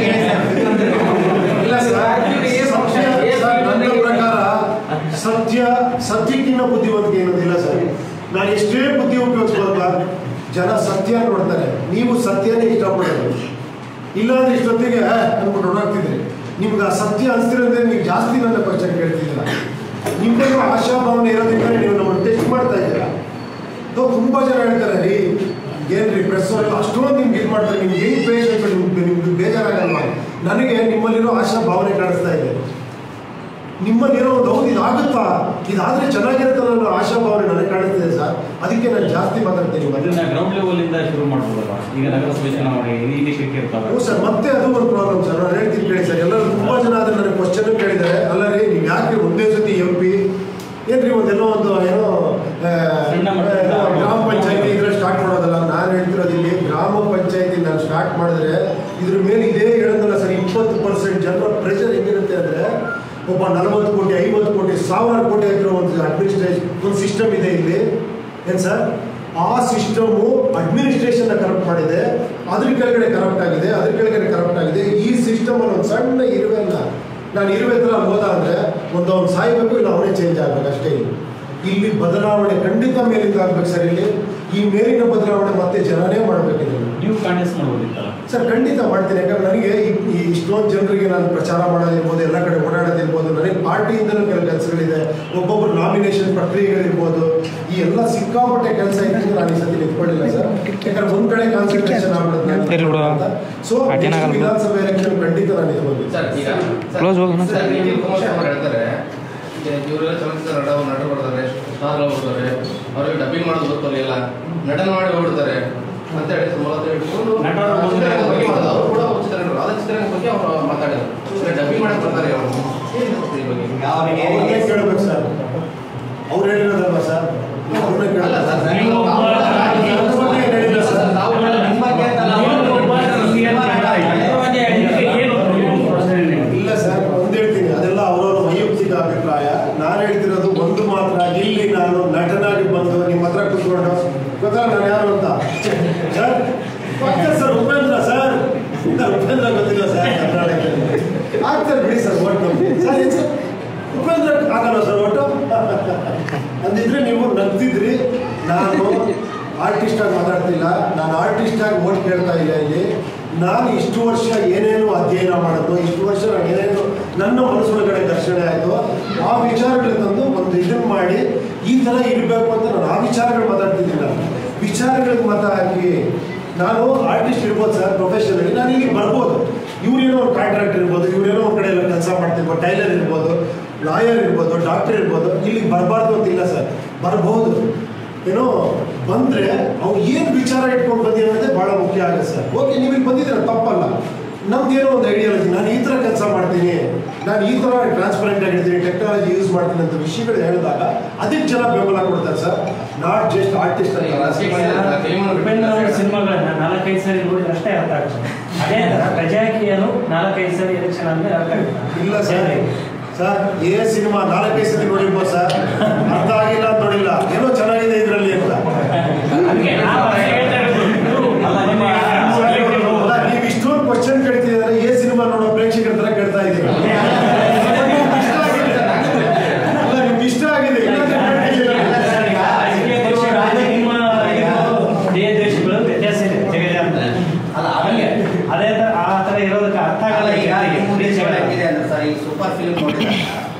ಇಲ್ಲ ಸರ್ ಸತ್ಯ ಸರ್, ನನ್ನ ಪ್ರಕಾರ ಸತ್ಯ ಸತ್ಯಕ್ಕಿಂತ ಬುದ್ಧಿವಂತಿಕೆ ಏನೋದಿಲ್ಲ ಸರ್ ನಾನು ಎಷ್ಟೇ ಬುದ್ಧಿ ಉಪಯೋಗಿಸ್ಬೋದಲ್ಲ ಜನ ಸತ್ಯ ನೋಡ್ತಾರೆ ನೀವು ಸತ್ಯನೇ ಇಷ್ಟಪಡೋದು ಇಲ್ಲಾಂದ್ರೆ ಇಷ್ಟೊತ್ತಿಗೆ ಆ, ಅನ್ಬಿಟ್ಟು ಹೊರಡ್ತಿದ್ರಿ ನಿಮ್ಗೆ ಆ ಸತ್ಯ ಅನಿಸ್ತಿರೋದ್ರೆ ನೀವು ಜಾಸ್ತಿ ನನ್ನ ಪಕ್ಷ ಕೇಳ್ತಿದ್ದೀರ ನಿಮ್ಮಲ್ಲೂ ಆಶಾಭಾವನೆ ಇರೋದ್ರಿಂದ ನೀವು ನಮ್ಮನ್ನು ಟೆಸ್ಟ್ ಮಾಡ್ತಾ ಇದ್ದೀರಾ ಅದು ತುಂಬ ಜನ ಹೇಳ್ತಾರೆ ರೀ ಏನ್ರಿ ಪ್ರೆಸ್ ಅವರೆಲ್ಲ ಅಷ್ಟೊಂದು ನಿಮ್ಗೆ ಇದು ಮಾಡ್ತಾರೆ ನಿಮ್ಗೆ ಹೆಂಗ್ ಪೇಷಂಟ್ ನಿಮ್ಗೆ ನಿಮ್ಗೆ ಬೇಜಾರಾಗಲ್ವಾ ನನಗೆ ನಿಮ್ಮಲ್ಲಿರೋ ಆಶಾ ಭಾವನೆ ಕಾಣಿಸ್ತಾ ಇದೆ ನಿಮ್ಮಲ್ಲಿರೋ ಒಂದು ಹೌದು ಇದಾಗುತ್ತಾ ಇದಾದ್ರೆ ಚೆನ್ನಾಗಿರುತ್ತಲ್ಲ ಅನ್ನೋ ಆಶಾ ಭಾವನೆ ನನಗೆ ಕಾಣಿಸ್ತಿದೆ ಸರ್ ಅದಕ್ಕೆ ನಾನು ಜಾಸ್ತಿ ಮಾತಾಡ್ತೀನಿ ಅದನ್ನ ಮೊದಲು ಗ್ರೌಂಡ್ ಲೆವೆಲ್ ಇಂದ ಶುರು ಮಾಡ್ಬೋದಲ್ಲ ಈಗ ನಗರಸಭೆ ಚುನಾವಣೆ ಇನಿಷಿಯೇಟಿವ್ ಇರ್ತಾವೆ ಹ್ಞೂ ಸರ್ ಮತ್ತೆ ಅದು ಒಂದು ಪ್ರಾಬ್ಲಮ್ ಸರ್ ನಾನು ಹೇಳ್ತೀನಿ ಕೇಳಿ ಸರ್ ಎಲ್ಲರೂ ತುಂಬ ಜನ ಅದನ್ನ ನನಗೆ ಕ್ವಶನ್ ಕೇಳಿದ್ದಾರೆ ಅಲ್ಲ ರೀ ನೀವು ಯಾಕೆ ಒಂದೇ ಸತಿ ಎಂ ಪಿ ಏನ್ರಿ ಒಂದೆಲ್ಲೋ ಒಂದು ಏನೋ ಆ, ಸಣ್ಣ ಮಟ್ಟದ ಏನೋ ಗ್ರಾಮ ಪಂಚಾಯತಿ ಇದ್ರೆ ಸ್ಟಾರ್ಟ್ ಮಾಡೋದಲ್ಲ ನಾನು ಹೇಳ್ತಿರೋದು ಇಲ್ಲಿ ಗ್ರಾಮ ಪಂಚಾಯತಿ ನಾನು ಸ್ಟಾರ್ಟ್ ಮಾಡಿದ್ರೆ ಇದ್ರ ಮೇಲೆ ಇದೇ ಹೇಳೋದಲ್ಲ ಸರ್ ಇಪ್ಪತ್ತು ಪರ್ಸೆಂಟ್ ಜನರ ಪ್ರೆಷರ್ ಹೆಂಗಿರುತ್ತೆ ಅಂದರೆ ಒಬ್ಬ ನಲವತ್ತು ಕೋಟಿ ಐವತ್ತು ಕೋಟಿ ಸಾವಿರ ಕೋಟಿ ಆಗಿರೋ ಒಂದು ಅಡ್ಮಿನಿಸ್ಟ್ರೇಷನ್ ಒಂದು ಸಿಸ್ಟಮ್ ಇದೆ ಇಲ್ಲಿ ಏನು ಸರ್ ಆ ಸಿಸ್ಟಮು ಅಡ್ಮಿನಿಸ್ಟ್ರೇಷನ್ ಕರಪ್ಟ್ ಮಾಡಿದೆ ಅದ್ರ ಕೆಳಗಡೆ ಕರಪ್ಟ್ ಆಗಿದೆ ಅದ್ರ ಕೆಳಗಡೆ ಕರಪ್ಟ್ ಆಗಿದೆ ಈ ಸಿಸ್ಟಮ್ ಒಂದು ಸಣ್ಣ ಇರುವೆಲ್ಲ ನಾನು ಇರುವೆ ಹತ್ರ ಹೋದ ಅಂದರೆ ಒಂದು ಅವ್ನು ಸಾಯ್ಬೇಕು ಇಲ್ಲ ಅವನೇ ಚೇಂಜ್ ಆಗ್ಬೇಕು ಅಷ್ಟೇ ಇಲ್ಲಿ ಇಲ್ಲಿ ಬದಲಾವಣೆ ಖಂಡಿತ ಮೇಲಿಂದ ಆಗ್ಬೇಕು ಸರ್ ಇಲ್ಲಿ ಈ ಮೇಲಿನ ಬದಲಾವಣೆ ಮತ್ತೆ ಜನನೇ ಮಾಡ್ಬೇಕು ಇದನ್ನು ನೀವು ಕಾಂಟೆಸ್ಟ್ ಮಾಡ್ಬೋದಿತ್ತಲ್ಲ ಸರ್ ಖಂಡಿತ ಮಾಡ್ತೀನಿ ಯಾಕಂದ್ರೆ ನನಗೆ ಈ- ಈ ಇಷ್ಟೊಂದು ಜನರಿಗೆ ನಾನು ಪ್ರಚಾರ ಮಾಡೋದಿರ್ಬೋದು ಎಲ್ಲ ಕಡೆ ಓಡಾಡೋದಿರ್ಬೋದು ನನಗೆ ಪಾರ್ಟಿಯಿಂದಲೂ ಕೆಲವು ಕೆಲಸಗಳಿದೆ ಒಬ್ಬೊಬ್ಬರು ನಾಮಿನೇಷನ್ ಪ್ರಕ್ರಿಯೆಗಳಿರ್ಬೋದು ಈ ಎಲ್ಲ ಸಿಕ್ಕಾಪಟ್ಟೆ ಕೆಲಸ ಇದ್ರಿಂದ ನಾನು ಈ ಸತಿ ನಿಂತ್ಕೊಳ್ಳಿಲ್ಲ ಸರ್ ಯಾಕಂದ್ರೆ ಒಂದ್ ಕಡೆ ಕಾನ್ಸಂಟ್ರೇಷನ್ ಆಗ್ಬಿಡುತ್ತೆ ಸೊ ವಿಧಾನಸಭೆ ಎಲೆಕ್ಷನ್ ಖಂಡಿತ ನಾನು ನಿಂತ್ಕೊಂಡಿದ್ದೆ ಸರ್ ಈಗ Close ಹೋಗೋಣ. ಸರ್ ನಿಖಿಲ್ ಕುಮಾರಸ್ವಾಮಿ ಅವರು ಹೇಳ್ತಾರೆ ಈಗ ಇವರೆಲ್ಲ ಚಲನಚಿತ್ರ ನಟ ನಟರು ಬರ್ತಾರೆ ಸ್ಟಾರ್ ಬರ್ತಾರೆ ಅವ್ರಿಗೆ ಡಬ್ಬಿಂಗ್ ಮಾಡೋದು ಗೊತ್ತಿರಲಿಲ್ಲ ನಟನೆ ಮಾಡಿ ಹೋಗ್ಬಿಡ್ತಾರೆ ಅಂತ ಹೇಳಿ ಸುಮಾರು ಹೊತ್ತು ಹೇಳ್ಕೊಂಡು ನಟರು ಚಿತ್ರರಂಗದ ಬಗ್ಗೆ ಮಾಡೋದು. ಅವ್ರು ಕೂಡ ಚಿತ್ರರಂಗದ ಬರ್ತಾರೆ ಅವರು ಈ ಬಗ್ಗೆ ಅವರಿಗೆ ಅವ್ರನ್ನೇ ಕೇಳ್ಬೇಕು ಸರ್ ಅವ್ರು ಹೇಳಿರೋದಲ್ವಾ ಸರ್ ಅವ್ರನ್ನೇ ಅಲ್ಲ ಸರ್ ಕೇಳಲ್ಲ ನೀವು ನನ್ನ ಬಗ್ಗೆ ಏನ್ ಹೇಳಿಲ್ಲ ಸರ್ ತಾವು ನಿಮ್ಮ ಬಗ್ಗೆ ಅಂತ ಅಲ್ಲ, ನೀವು ಒಬ್ಬ ನಿಮ್ಮ ಬಗ್ಗೆ ಇದಕ್ಕೆ ಏನು ಪ್ರಶ್ನೆ ಇಲ್ಲ. ಇಲ್ಲ ಸರ್ ಒಂದ್ ಹೇಳ್ತೀನಿ ಅದೆಲ್ಲ ಅವರವರ ವೈಯಕ್ತಿಕ ಅಭಿಪ್ರಾಯ ನಾನು ಹೇಳ್ತಿರೋದು ಒಂದು ಮಾತ್ರ ಇಲ್ಲಿ ನಾನು ನಟನಾಗಿ ಬಂದು ನಿಮ್ಮ ಹತ್ರ ಕೂತ್ಕೊಂಡು ಗೊತ್ತಾ ನಾನು ಯಾರು ಅಂತ ಸರ್ ಗೊತ್ತಾ ಸರ್ ಉಪೇಂದ್ರ ಸರ್ ಇಲ್ಲ, ಉಪೇಂದ್ರ ಗೊತ್ತಿಲ್ಲ ಸರ್ ಕರ್ನಾಟಕದಲ್ಲಿ ಆಗ್ತಾರೆ ಬಿಡಿ ಸರ್ ಓಟ್ ನಮ್ಗೆ ಸರ್ ಏನ್ ಸರ್ ಉಪೇಂದ್ರ ಆಗಲ್ಲ ಸರ್ ಓಟು ಅಂದಿದ್ರೆ ನೀವು ನಗ್ತಿದ್ರಿ ನಾನು ಆರ್ಟಿಸ್ಟ್ ಆಗಿ ಮಾತಾಡ್ತಿಲ್ಲ ನಾನು ಆರ್ಟಿಸ್ಟ್ ಆಗಿ ಓಟ್ ಕೇಳ್ತಾ ಇಲ್ಲ ಇಲ್ಲಿ ನಾನು ಇಷ್ಟು ವರ್ಷ ಏನೇನು ಅಧ್ಯಯನ ಮಾಡೋದು ಇಷ್ಟು ವರ್ಷ ನಾನು ಏನೇನು ನನ್ನ ಮನಸ್ಸೊಳಗಡೆ ಘರ್ಷಣೆ ಆಯಿತು ಆ ವಿಚಾರಗಳು ತಂದು ಒಂದು ಇದನ್ನು ಮಾಡಿ ಈ ಥರ ಇರಬೇಕು ಅಂತ ನಾನು ಆ ವಿಚಾರಗಳು ಮಾತಾಡ್ತಿದ್ದಿಲ್ಲ ವಿಚಾರಗಳಿಗೆ ಮತ ಹಾಕಿ ನಾನು ಆರ್ಟಿಸ್ಟ್ ಇರ್ಬೋದು ಸರ್ ಪ್ರೊಫೆಷನಲಿ ನಾನು ಇಲ್ಲಿ ಬರ್ಬೋದು ಇವ್ರೇನೋ ಒಂದು ಕಾಂಟ್ರಾಕ್ಟ್ ಇರ್ಬೋದು ಇವ್ರೇನೋ ಒಂದು ಕಡೆ ಎಲ್ಲ ಕೆಲಸ ಮಾಡ್ತಿರ್ಬೋದು ಟೈಲರ್ ಇರ್ಬೋದು ಲಾಯರ್ ಇರ್ಬೋದು ಡಾಕ್ಟರ್ ಇರ್ಬೋದು ಇಲ್ಲಿಗೆ ಬರಬಾರ್ದು ಅಂತಿಲ್ಲ ಸರ್ ಬರ್ಬೋದು ಏನೋ ಬಂದರೆ ಅವ್ರು ಏನು ವಿಚಾರ ಇಟ್ಕೊಂಡು ಬಂದಿ ಅನ್ನೋದೇ ಭಾಳ ಮುಖ್ಯ ಆಗುತ್ತೆ ಸರ್ ಓಕೆ ನೀವು ಇಲ್ಲಿ ಬಂದಿದ್ರೆ ತಪ್ಪಲ್ಲ ನಮ್ದೇನೋ ಒಂದು ಐಡಿಯಾಲಜಿ ನಾನು ಈ ಥರ ಕೆಲಸ ಮಾಡ್ತೀನಿ ನಾನು ಈ ಥರ ಟ್ರಾನ್ಸ್ಪರೆಂಟ್ ಆಗಿರ್ತೀನಿ ಟೆಕ್ನಾಲಜಿ ಯೂಸ್ ಮಾಡ್ತೀನಿ ಅಂತ ವಿಷಯಗಳು ಹೇಳಿದಾಗ ಅದಕ್ಕೆ ಜನ ಬೆಂಬಲ ಕೊಡ್ತಾರೆ sir not just artist sir, ಈಗ ರಾಜಕೀಯ ಮಾಡಿದ್ರೆ ಟೈಮನ್ನು ಉಪೇಂದ್ರ ಅವರ ಸಿನಿಮಾಗಳನ್ನ ನಾಲ್ಕೈದು ಸರಿ ನೋಡಿದ್ರೆ ಅಷ್ಟೇ ಅರ್ಥ ಆಗ್ತದೆ ಅದೇ ತರ ಪ್ರಜಾಕೀಯನು ನಾಲ್ಕೈದು ಸರಿ ಎಲೆಕ್ಷನ್ ಅಂದ್ರೆ ಅರ್ಥ ಆಗ್ತದೆ ಇಲ್ಲ ಸರ್ ಸರ್ ಏ ಸಿನಿಮಾ ನಾಲ್ಕೈದು ಸತಿ ನೋಡಿರ್ಬೋದು ಸರ್ ಅರ್ಥ ಆಗಿಲ್ಲ ಅಂತ ನೋಡಿಲ್ಲ ಏನೋ ಚೆನ್ನಾಗಿದೆ ಇದರಲ್ಲಿ ಅಂತ ಅದಕ್ಕೆ ನಾವು ಅದೇ ಹೇಳ್ತಾ ಇರೋದು. ನೀವು ಅಲ್ಲ, ನಿಮ್ಮ ಅಲ್ಲ, ನೀವು ಇಷ್ಟೊಂದು ಕ್ವಶನ್ ಕೇಳ್ತಿದ್ದಾರೆ ಏ ಸಿನಿಮಾ ನೋಡೋ ಪ್ರೇಕ್ಷಕರ ತರ ಕೇಳ್ತಾ ಇದ್ದೀವಿ ಅಲ್ಲ ನಿಮ್ಗೆ ಇಷ್ಟ ಆಗಿದೆ ಇಲ್ಲಾಂದ್ರೆ ಕೇಳ್ತಿದ್ದೀರಾ? ರಾಜಕೀಯ ಪಕ್ಷಗಳು ನಿಮ್ಮ ಇದು ದೇಹ ದ್ವೇಷಗಳು ವ್ಯತ್ಯಾಸ ಇದೆ ಜಗಜ ಅಂತ ಅಲ್ಲ ಅವನಿಗೆ ಅದೇ ತರ ಆ ತರ ಇರೋದಕ್ಕೆ ಅರ್ಥ ಅಲ್ಲ ಆಗಲ್ಲ ಈಗ ಜನರಿಗೆ. ನಿಮ್ಮ ಉದ್ದೇಶಗಳು ಹೆಂಗಿದೆ ಅಂದ್ರೆ ಸರ್ ಈ ಸೂಪರ್ ಫಿಲ್ಮ್ ನೋಡಿದಾಗ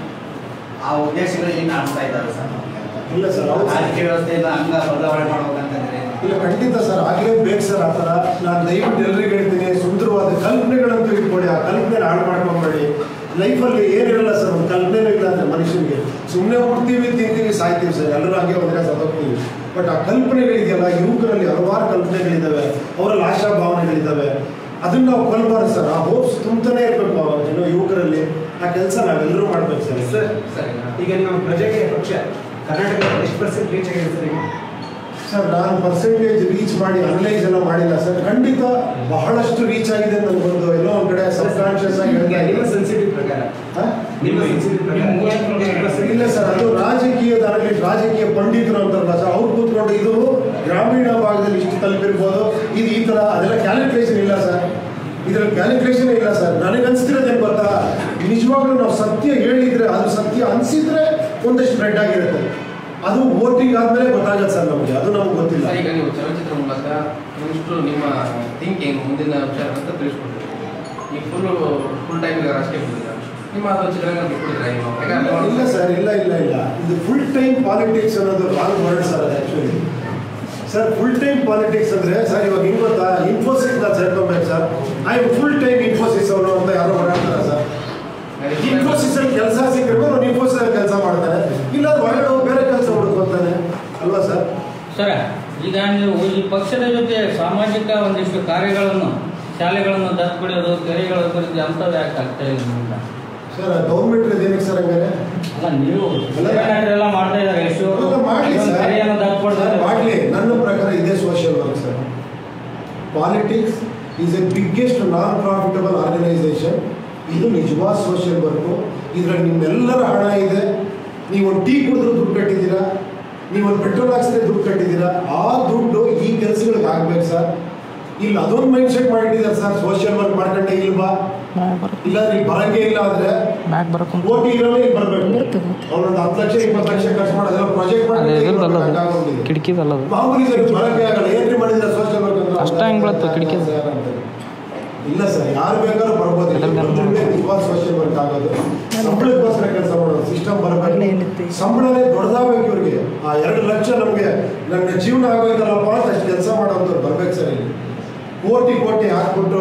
ಆ ಉದ್ದೇಶಗಳು ಕಾಣಿಸ್ತಾ ಇದ್ದಾರೆ ಸರ್ ಇಲ್ಲ ಸರ್ ಹೌದು ಸರ್. ರಾಜಕೀಯ ವ್ಯವಸ್ಥೆಯಿಂದ ಹಂಗ ಬದಲಾವಣೆ ಮಾಡ್ಬೇಕಂತಂದ್ರೆ ಇಲ್ಲ ಖಂಡಿತ ಸರ್ ಆಗಲೇಬೇಕು ಸರ್ ಆ ಥರ ನಾನು ದಯವಿಟ್ಟು ಎಲ್ರಿಗೂ ಹೇಳ್ತೀನಿ ಸುಂದರವಾದ ಕಲ್ಪನೆಗಳಂತೂ ಇಟ್ಕೊಳ್ಳಿ ಆ ಕಲ್ಪನೆ ಹಾಳು ಮಾಡ್ಕೊಂಬೇಡಿ ಲೈಫಲ್ಲಿ ಏನಿರಲ್ಲ ಸರ್ ಒಂದು ಕಲ್ಪನೆನೂ ಇಲ್ಲ ಅಂದರೆ ಮನುಷ್ಯನಿಗೆ ಸುಮ್ಮನೆ ಹುಡ್ತೀವಿ ತಿಂತೀವಿ ಸಾಯ್ತೀವಿ ಸರ್ ಎಲ್ಲರೂ ಹಾಗೆ ಒಂದೇ ಸತ್ತೋಗ್ತೀವಿ ಬಟ್ ಆ ಕಲ್ಪನೆಗಳಿದೆಯಲ್ಲ ಯುವಕರಲ್ಲಿ ಹಲವಾರು ಕಲ್ಪನೆಗಳಿದ್ದಾವೆ ಅವರಲ್ಲಿ ಆಶಾ ಭಾವನೆಗಳಿದ್ದಾವೆ ಅದನ್ನ ನಾವು ಕೊಲ್ಬಾರ್ದು ಸರ್ ಆ ಹೋಪ್ಸ್ ತುಂಬ್ತಾನೆ ಇರಬೇಕು ಏನೋ ಯುವಕರಲ್ಲಿ ಆ ಕೆಲಸ ನಾವೆಲ್ಲರೂ ಮಾಡ್ಬೇಕು ಸರ್ ಸರ್ ಸರಿ ಈಗ ನಿಮ್ಮ ಪ್ರಜಾಕೀಯ ಪಕ್ಷ ಕರ್ನಾಟಕದಲ್ಲಿ ಎಷ್ಟು ಪರ್ಸೆಂಟ್ ರೀಚ್ ಆಗಿದೆ ಸರ್ ಈಗ ಸರ್ ನಾನು ಪರ್ಸೆಂಟೇಜ್ ರೀಚ್ ಮಾಡಿ ಅನಲೈಸ್ ಎಲ್ಲ ಮಾಡಿಲ್ಲ ಸರ್ ಖಂಡಿತ ಬಹಳಷ್ಟು ರೀಚ್ ಆಗಿದೆ ನನಗೊಂದು ಎಲ್ಲೋ ಒಂದು ಕಡೆ ಸಬ್ ಕಾನ್ಷಿಯಸ್ ಆಗಿ ಹೇಳ್ತಾ ನಿಮ್ಮ ಇದ್ದೀನಿ. ಸೆನ್ಸಿಟಿವ್ ಪ್ರಕಾರ ಹಾ? ನಿಮ್ಮ ಸೆನ್ಸಿಟಿವ್ ಪ್ರಕಾರ ಎಷ್ಟು percent? ಇಲ್ಲ ಸರ್ ಅದು ರಾಜಕೀಯದಾಗಲಿ ರಾಜಕೀಯ ಪಂಡಿತರು ಅಂತಾರಲ್ಲ ಸರ್ ಅವ್ರು ಕೂತ್ಕೊಂಡು ಇದು ಗ್ರಾಮೀಣ ಭಾಗದಲ್ಲಿ ಇಷ್ಟು ತಲುಪಿರ್ಬೋದು ಇದು ಈ ಥರ ಅದೆಲ್ಲ ಕ್ಯಾಲ್ಕುಲೇಷನ್ ಇಲ್ಲ ಸರ್ ಇದ್ರಲ್ಲಿ ಕ್ಯಾಲ್ಕುಲೇಷನ್ ಇಲ್ಲ ಸರ್ ನನಗೆ ಅನಿಸ್ತಿರೋದೇನು ಗೊತ್ತಾ ನಿಜವಾಗ್ಲೂ ನಾವು ಸತ್ಯ ಹೇಳಿದ್ರೆ ಅದು ಸತ್ಯ ಅನಿಸಿದ್ರೆ ಒಂದಷ್ಟು ಸ್ಪ್ರೆಡ್ ಆಗಿರುತ್ತೆ ಅದು ವೋಟಿಂಗ್ ಆದ್ಮೇಲೆ ಗೊತ್ತಾಗತ್ತೆ ಸರ್ ನಮಗೆ ಅದು ನಮ್ಗೆ ಗೊತ್ತಿಲ್ಲ ಸರ್, ಈಗ ನೀವು ಚಲನಚಿತ್ರ ಮೂಲಕ ಒಂದಿಷ್ಟು ನಿಮ್ಮ ಥಿಂಕಿಂಗ್ ಮುಂದಿನ ವಿಚಾರ ಅಂತ ತಿಳಿಸ್ಕೊಡ್ತೀರಿ ಈಗ ಫುಲ್ ಫುಲ್ ಟೈಮ್ ಈಗ ರಾಜಕೀಯ ಬಂದಿದ್ದೀರಾ ನಿಮ್ಮ ಅದು ಚಿತ್ರರಂಗ ಬಿಟ್ಬಿಟ್ಟಿದ್ರೆ ಇಲ್ಲ ಸರ್ ಇಲ್ಲ ಇಲ್ಲ ಇಲ್ಲ ಇದು ಫುಲ್ ಟೈಮ್ ಪಾಲಿಟಿಕ್ಸ್ ಅನ್ನೋದು ರಾಂಗ್ ವರ್ಡ್ ಸರ್ ಅದು actually sir full time politics ಅಂದರೆ ಸರ್ ಇವಾಗ ಹಿಂಗೆ ಗೊತ್ತಾ ಇನ್ಫೋಸಿಸ್ ನಾನು ಸೇರ್ಕೊಬೇಕು sir I am full time Infosys ಅವರು ಅಂತ ಯಾರೋ ಓಡಾಡ್ತಾರೆ ಸರ್ ಇನ್ಫೋಸಿಸ್ ಅಲ್ಲಿ ಕೆಲಸ ಸಿಕ್ಕಿದ್ರೆ ಅವ್ನು ಇನ್ಫೋಸಿಸ್ ಅಲ್ಲಿ ಕೆಲಸ ಮಾಡ್ತಾನೆ ಇಲ್ಲ ಹೊರಗಡೆ ಹೋಗಿ ಬೇರೆ ಕೆಲಸ ಹುಡುಕೊಂತಾನೆ ಅಲ್ವಾ ಸರ್ ಸರ್ ಈಗ ನೀವು ಈ ಪಕ್ಷದ ಜೊತೆ ಸಾಮಾಜಿಕ ಒಂದಿಷ್ಟು ಕಾರ್ಯಗಳನ್ನು ಶಾಲೆಗಳನ್ನು ದತ್ತು ಪಡೆಯೋದು ಕೆರೆಗಳ ಅಭಿವೃದ್ಧಿ ಅಂಥದ್ದು ಯಾಕೆ ಆಗ್ತಾ ಇಲ್ಲ ನಿಮ್ಮಿಂದ? ಸರ್ ಗೌರ್ಮೆಂಟ್ ಏನಕ್ಕೆ ಸರ್ ಹಂಗಾರೆ ಅಲ್ಲ ನೀವು ಅಲ್ಲ. ಎಲ್ಲ ಮಾಡ್ತಾ ಇದ್ದಾರೆ ಎಷ್ಟು ಎಲ್ಲ ಮಾಡಲಿ ಸರ್ ಕೆರೆಯನ್ನು ದತ್ತು ಪಡೆದು ಮಾಡಲಿ ನನ್ನ ಪ್ರಕಾರ ಇದೇ social work sir politics is a biggest non profitable organisation ಇದು ನಿಜವಾದ ಸೋಷಿಯಲ್ ವರ್ಕು ಇದ್ರಲ್ಲಿ ನಿಮ್ಮೆಲ್ಲರ ಹಣ ಇದೆ ನೀವು ಒಂದು ಟೀ ಕುಡಿದ್ರು ದುಡ್ಡು ಕಟ್ಟಿದ್ದೀರಾ ನೀವು ಒಂದು ಪೆಟ್ರೋಲ್ ಹಾಕ್ಸಿದ್ರೆ ದುಡ್ಡು ಕಟ್ಟಿದ್ದೀರಾ ಆ ದುಡ್ಡು ಈ ಕೆಲಸಗಳಿಗೆ ಆಗ್ಬೇಕು ಸರ್ ಇಲ್ಲ ಅದೊಂದು ಮೈಂಡ್ ಸೆಟ್ ಮಾಡಿಟ್ಟಿದ್ದಾರೆ ಸರ್ ಸೋಷಿಯಲ್ ವರ್ಕ್ ಮಾಡ್ಕೊಂಡೆ ಇಲ್ವಾ ಇಲ್ಲ ನೀವು ಬರಂಗೆ ಇಲ್ಲ ಅಂದ್ರೆ ಓಟಿ ಇರೋನೇ ಇಲ್ಲಿ ಬರ್ಬೇಕು ಅವ್ನೊಂದು ಹತ್ತು ಲಕ್ಷ ಇಪ್ಪತ್ತು ಲಕ್ಷ ಖರ್ಚು ಮಾಡೋದೆಲ್ಲ ಪ್ರಾಜೆಕ್ಟ್ ಮಾಡಿ ಕಿಟಕಿದಲ್ಲದು ಮಾಮೂಲಿ ಸರ್ ಬರಕ್ಕೆ ಆಗಲ್ಲ ಏನ್ರಿ ಮಾಡಿದ್ರೆ ಸೋಷಿಯಲ್ ವರ್ಕ್ ಅಂತ ಅಷ್ಟ ಹೆಂಗ್ ಬೀಳತ್ತೆ ಕಿಟಕಿ? ಇಲ್ಲ ಸರ್ ಯಾರು ಬೇಕಾದ್ರೂ ಬರ್ಬೋದು ಇಲ್ಲಿ ಬಂದ್ರೆ ನಿಜವಾದ ಸೋಷಿಯಲ್ ವರ್ಕ್ ಆಗೋದು ಸಂಬಳಕ್ಕೋಸ್ಕರ ಕೆಲಸ ಮಾಡೋದು ಸಿಸ್ಟಮ್ ಬರಬೇಕು ಸಂಬಳನೇ ದೊಡ್ಡದಾಗಬೇಕು ಇವ್ರಿಗೆ ಆ ಎರಡು ಲಕ್ಷ ನಮಗೆ ನನ್ನ ಜೀವನ ಆಗೋಯ್ತಲ್ಲಪ್ಪ ಅಂತ ಅಷ್ಟು ಕೆಲಸ ಮಾಡೋಂಥವ್ರು ಬರ್ಬೇಕು ಸರ್ ಇಲ್ಲಿ ಕೋಟಿ ಕೋಟಿ ಹಾಕ್ಬಿಟ್ಟು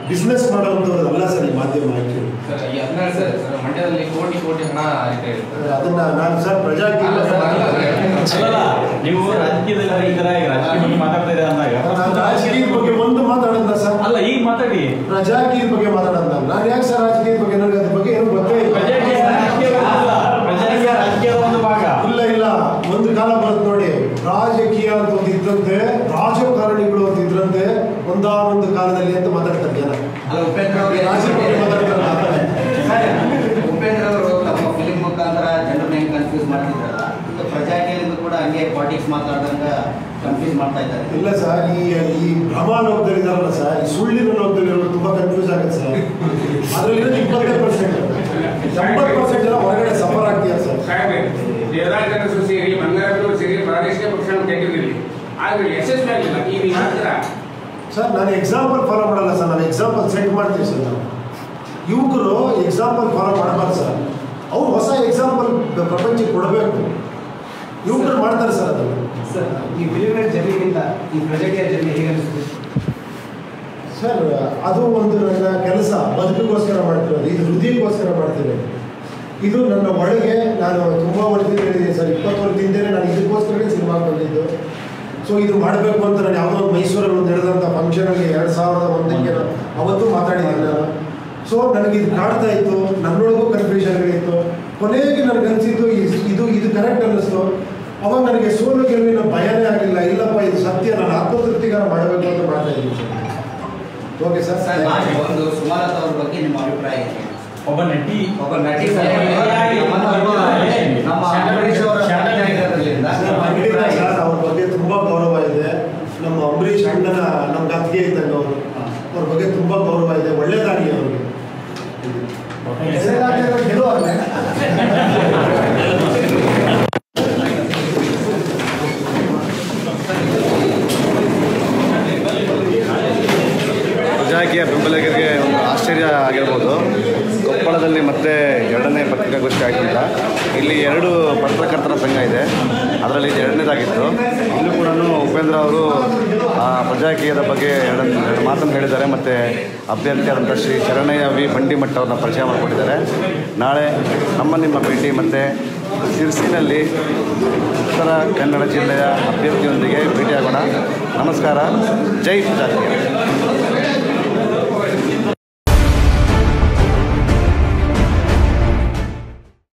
ಬಿಸ್ನೆಸ್ ಮಾಡೋಂಥವ್ರು ಅಲ್ಲ ಸರ್ ಈ ಮಾಧ್ಯಮ ಆ್ಯಕ್ಚುಲಿ ಸರ್ ಈ ಹದಿನಾರು ಸರ್ ಸರ್ ಮಂಡ್ಯದಲ್ಲಿ ಕೋಟಿ ಕೋಟಿ ಹಣ ಹರಿತಾ ಇರ್ತದೆ ಅದನ್ನ ನಾನು ಸರ್ ಪ್ರಜಾಕೀಯ ಅಲ್ಲ ಸರ್, ಅಲ್ಲ ಸರ್. ಅಲ್ಲಲ್ಲ ನೀವು ರಾಜಕೀಯದಲ್ಲಿ ಈ ತರ ಈಗ ರಾಜಕೀಯ ಬಗ್ಗೆ ಮಾತಾಡ್ತಾ ಇದ್ದೀರಾ ಅಂದಾಗ ನಾನು ರಾಜಕೀಯದ ಬಗ್ಗೆ ಒಂದು ಮಾತಾಡೋದ ಸರ್ ಅಲ್ಲ ಈಗ ಮಾತಾಡಿ ಪ್ರಜಾಕೀಯದ ಬಗ್ಗೆ ಮಾತಾಡೋದು ನಾನು ನಾನು ಯಾಕೆ ಸರ್ ರಾಜಕೀಯದ ಬಗ್ಗೆ ನನಗೆ ಅದ್ರ ಬಗ್ಗೆ ಏನು ಗೊತ್ತೇ ಇಲ್ಲ ಪ್ರಜಾಕೀಯ ರಾಜಕೀಯ ಅಲ್ಲ. ಪ್ರಜಾಕೀಯ ರಾಜಕೀಯದ ಒಂದು ಭಾಗ ಇಲ್ಲ ಇಲ್ಲ ಒಂದು ಕಾಲ ಬರುತ್ತೆ ನೋಡಿ ರಾಜಕೀಯ ಅಂತ ಒಂದು ಇದ್ರಂತೆ ರಾಜಕಾರಣಿಗಳು ಅಂತ ಇದ್ರಂತೆ ಒಂದಾನೊಂದು ಕಾಲದಲ್ಲಿ ಅಂತ ಮಾತಾಡ್ತಾರೆ ಜನ ಅಲ್ಲ ಉಪೇಂದ್ರ ಅವರು ರಾಜಕೀಯ ಮಾತಾಡ್ತಾರೆ ಆ ಥರ. ಉಪೇಂದ್ರ ಅವರು ತಮ್ಮ ಫಿಲಿಂ ಮುಖಾಂತರ ಜನರನ್ನ ಹೆಂಗ್ ಕನ್ಫ್ಯೂಸ್ ಮಾಡ್ತಿದ್ರಲ್ಲ ಈಗ ಪ್ರಜಾಕೀಯದಿಂದ ಕೂಡ ಹಂಗೆ ಪಾಲಿಟಿಕ್ಸ್ ಮಾತಾಡ್ದಂಗ ಕನ್ಫ್ಯೂಸ್ ಮಾಡ್ತಾ ಇದ್ದಾರೆ ಇಲ್ಲ ಸರ್ ಈ ಈ ಭ್ರಮ ಲೋಕದಲ್ಲಿದ್ದಾರಲ್ಲ ಸರ್ ಈ ಸುಳ್ಳಿನ ಲೋಕದಲ್ಲಿರೋರು ತುಂಬಾ ಕನ್ಫ್ಯೂಸ್ ಆಗುತ್ತೆ ಸರ್ ಅದರಲ್ಲಿ ಇಪ್ಪತ್ತೈದು ಪರ್ಸೆಂಟ್ ಎಂಬತ್ತು ಪರ್ಸೆಂಟ್ ಜನ ಹೊರಗಡೆ ಸಫರ್ ಆಗ್ತೀಯ ಸರ್ ಸಾಹೇಬ್ರೆ ದೇವರಾಜ ಜನಸು ಸೇರಿ ಮಂಗಳೂರು ಸೇರಿ ಪ್ರಾದೇಶಿಕ ಪಕ್ಷಗಳನ್ನು ತೆಗೆದಿರಲಿ ಆದರೆ ಯಶಸ್ವಿ ಆಗಲಿಲ್ಲ ಈಗ ನೀವು ಮಾಡ್ತೀರಾ ಸರ್ ನಾನು ಎಕ್ಸಾಂಪಲ್ ಫಾಲೋ ಮಾಡಲ್ಲ ಸರ್ ನಾನು ಎಕ್ಸಾಂಪಲ್ ಸೆಟ್ ಮಾಡ್ತೀವಿ ಸರ್ ನಾವು ಯುವಕರು ಎಕ್ಸಾಂಪಲ್ ಫಾಲೋ ಮಾಡಬಾರ್ದು ಸರ್ ಅವ್ರು ಹೊಸ ಎಕ್ಸಾಂಪಲ್ ಪ್ರಪಂಚಕ್ಕೆ ಕೊಡಬೇಕು ಯುವಕರು ಮಾಡ್ತಾರೆ ಸರ್ ಅದನ್ನು ಸರ್ ಈ ಫಿಲಿಮಿನ ಜರ್ನಿಗಿಂತ ಈ ಪ್ರಜೆಕ್ಟಿಯ ಜರ್ನಿ ಹೇಗೆ ಅನಿಸುತ್ತೆ ಸರ್ ಅದು ಒಂದು ನನ್ನ ಕೆಲಸ ಬದುಕಿಗೋಸ್ಕರ ಮಾಡ್ತಿರೋದು ಇದು ಹೃದಯಕ್ಕೋಸ್ಕರ ಮಾಡ್ತಿರೋದು ಇದು ನನ್ನ ಒಳಗೆ ನಾನು ತುಂಬ ವರ್ಷದಿಂದ ಹೇಳಿದ್ದೀನಿ ಸರ್ ಇಪ್ಪತ್ತು ವರ್ಷದಿಂದಲೇ ನಾನು ಇದಕ್ಕೋಸ್ಕರನೇ ಸಿನಿಮಾಗೆ ಬಂದಿದ್ದು ಸೊ ಇದು ಮಾಡಬೇಕು ಅಂತ ನಾನು ಯಾವುದೋ ಒಂದು ಮೈಸೂರಲ್ಲಿ ಒಂದು ನಡೆದಂಥ ಫಂಕ್ಷನಲ್ಲಿ ಎರಡು ಸಾವಿರದ ಒಂದಕ್ಕೆ ನಾನು ಅವತ್ತು ಮಾತಾಡಿದ್ದೀನಿ ನಾನು ಸೊ ನನಗೆ ಇದು ಕಾಡ್ತಾ ಇತ್ತು ನನ್ನೊಳಗೂ ಕನ್ಫ್ಯೂಷನ್ಗಳಿತ್ತು ಕೊನೆಗೆ ನನಗೆ ಅನಿಸಿದ್ದು ಇದು ಇದು ಕರೆಕ್ಟ್ ಅನ್ನಿಸ್ತು ಅವಾಗ ನನಗೆ ಸೋಲು ಗೆಲುವಿನ ಭಯನೇ ಆಗಲಿಲ್ಲ ಇಲ್ಲಪ್ಪ ಇದು ಸತ್ಯ ನಾನು ಆತ್ಮತೃಪ್ತಿಗಾರ ಮಾಡಬೇಕು ಅಂತ ಮಾಡ್ತಾ ಇದ್ದೀನಿ sir okay sir sir last ಒಂದು ಸುಮಲತಾ ಅವ್ರ ಬಗ್ಗೆ ನಿಮ್ಮ ಅಭಿಪ್ರಾಯ ಏನು? ಒಬ್ಬ ನಟಿ ಒಬ್ಬ ನಟಿ ನಮ್ಮ ಅಂಬರೀಷ್ ಅವರ ಇರೋದ್ರಿಂದ ನಿಮ್ಮ ಖಂಡಿತ ಅಭಿಪ್ರಾಯ ಸರ್ ಅವ್ರ ಬಗ್ಗೆ ತುಂಬಾ ಗೌರವ ಇದೆ ನಮ್ಮ ಅಂಬರೀಷ್ ಅಣ್ಣನ ನಮ್ಗೆ ಅತ್ತಿಗೆ ಇದ್ದಂಗೆ ಅವರು ಅವ್ರ ಬಗ್ಗೆ ತುಂಬಾ ಗೌರವ ಇದೆ ಒಳ್ಳೇದಾಗಲಿ ಅವ್ರಿಗೆ ಗೆಲುವಾಗಲಿ ಪ್ರಜಾಕೀಯ ಬೆಂಬಲಿಗರಿಗೆ ಒಂದು ಆಶ್ಚರ್ಯ ಆಗಿರ್ಬೋದು ಕೊಪ್ಪಳದಲ್ಲಿ ಮತ್ತೆ ಎರಡನೇ ಪತ್ರಿಕಾಗೋಷ್ಠಿ ಆಯ್ತಂತ ಇಲ್ಲಿ ಎರಡು ಪತ್ರಕರ್ತರ ಸಂಘ ಇದೆ ಅದರಲ್ಲಿ ಇದು ಎರಡನೇದಾಗಿತ್ತು ಇಲ್ಲೂ ಕೂಡ ಉಪೇಂದ್ರ ಅವರು ಆ ಪ್ರಜಾಕೀಯದ ಬಗ್ಗೆ ಎರಡು ಎರಡು ಮಾತನ್ನು ಹೇಳಿದ್ದಾರೆ ಮತ್ತು ಅಭ್ಯರ್ಥಿ ಆದಂಥ ಶ್ರೀ ಶರಣಯ್ಯ ವಿ ಬಂಡಿಮಠ ಅವ್ರನ್ನ ಪರಿಚಯ ಮಾಡಿಕೊಟ್ಟಿದ್ದಾರೆ ನಾಳೆ ನಮ್ಮ ನಿಮ್ಮ ಭೇಟಿ ಮತ್ತು ಶಿರ್ಸಿನಲ್ಲಿ ಉತ್ತರ ಕನ್ನಡ ಜಿಲ್ಲೆಯ ಅಭ್ಯರ್ಥಿಯೊಂದಿಗೆ ಭೇಟಿಯಾಗೋಣ ನಮಸ್ಕಾರ ಜೈ ಪ್ರಜಾಕೀಯ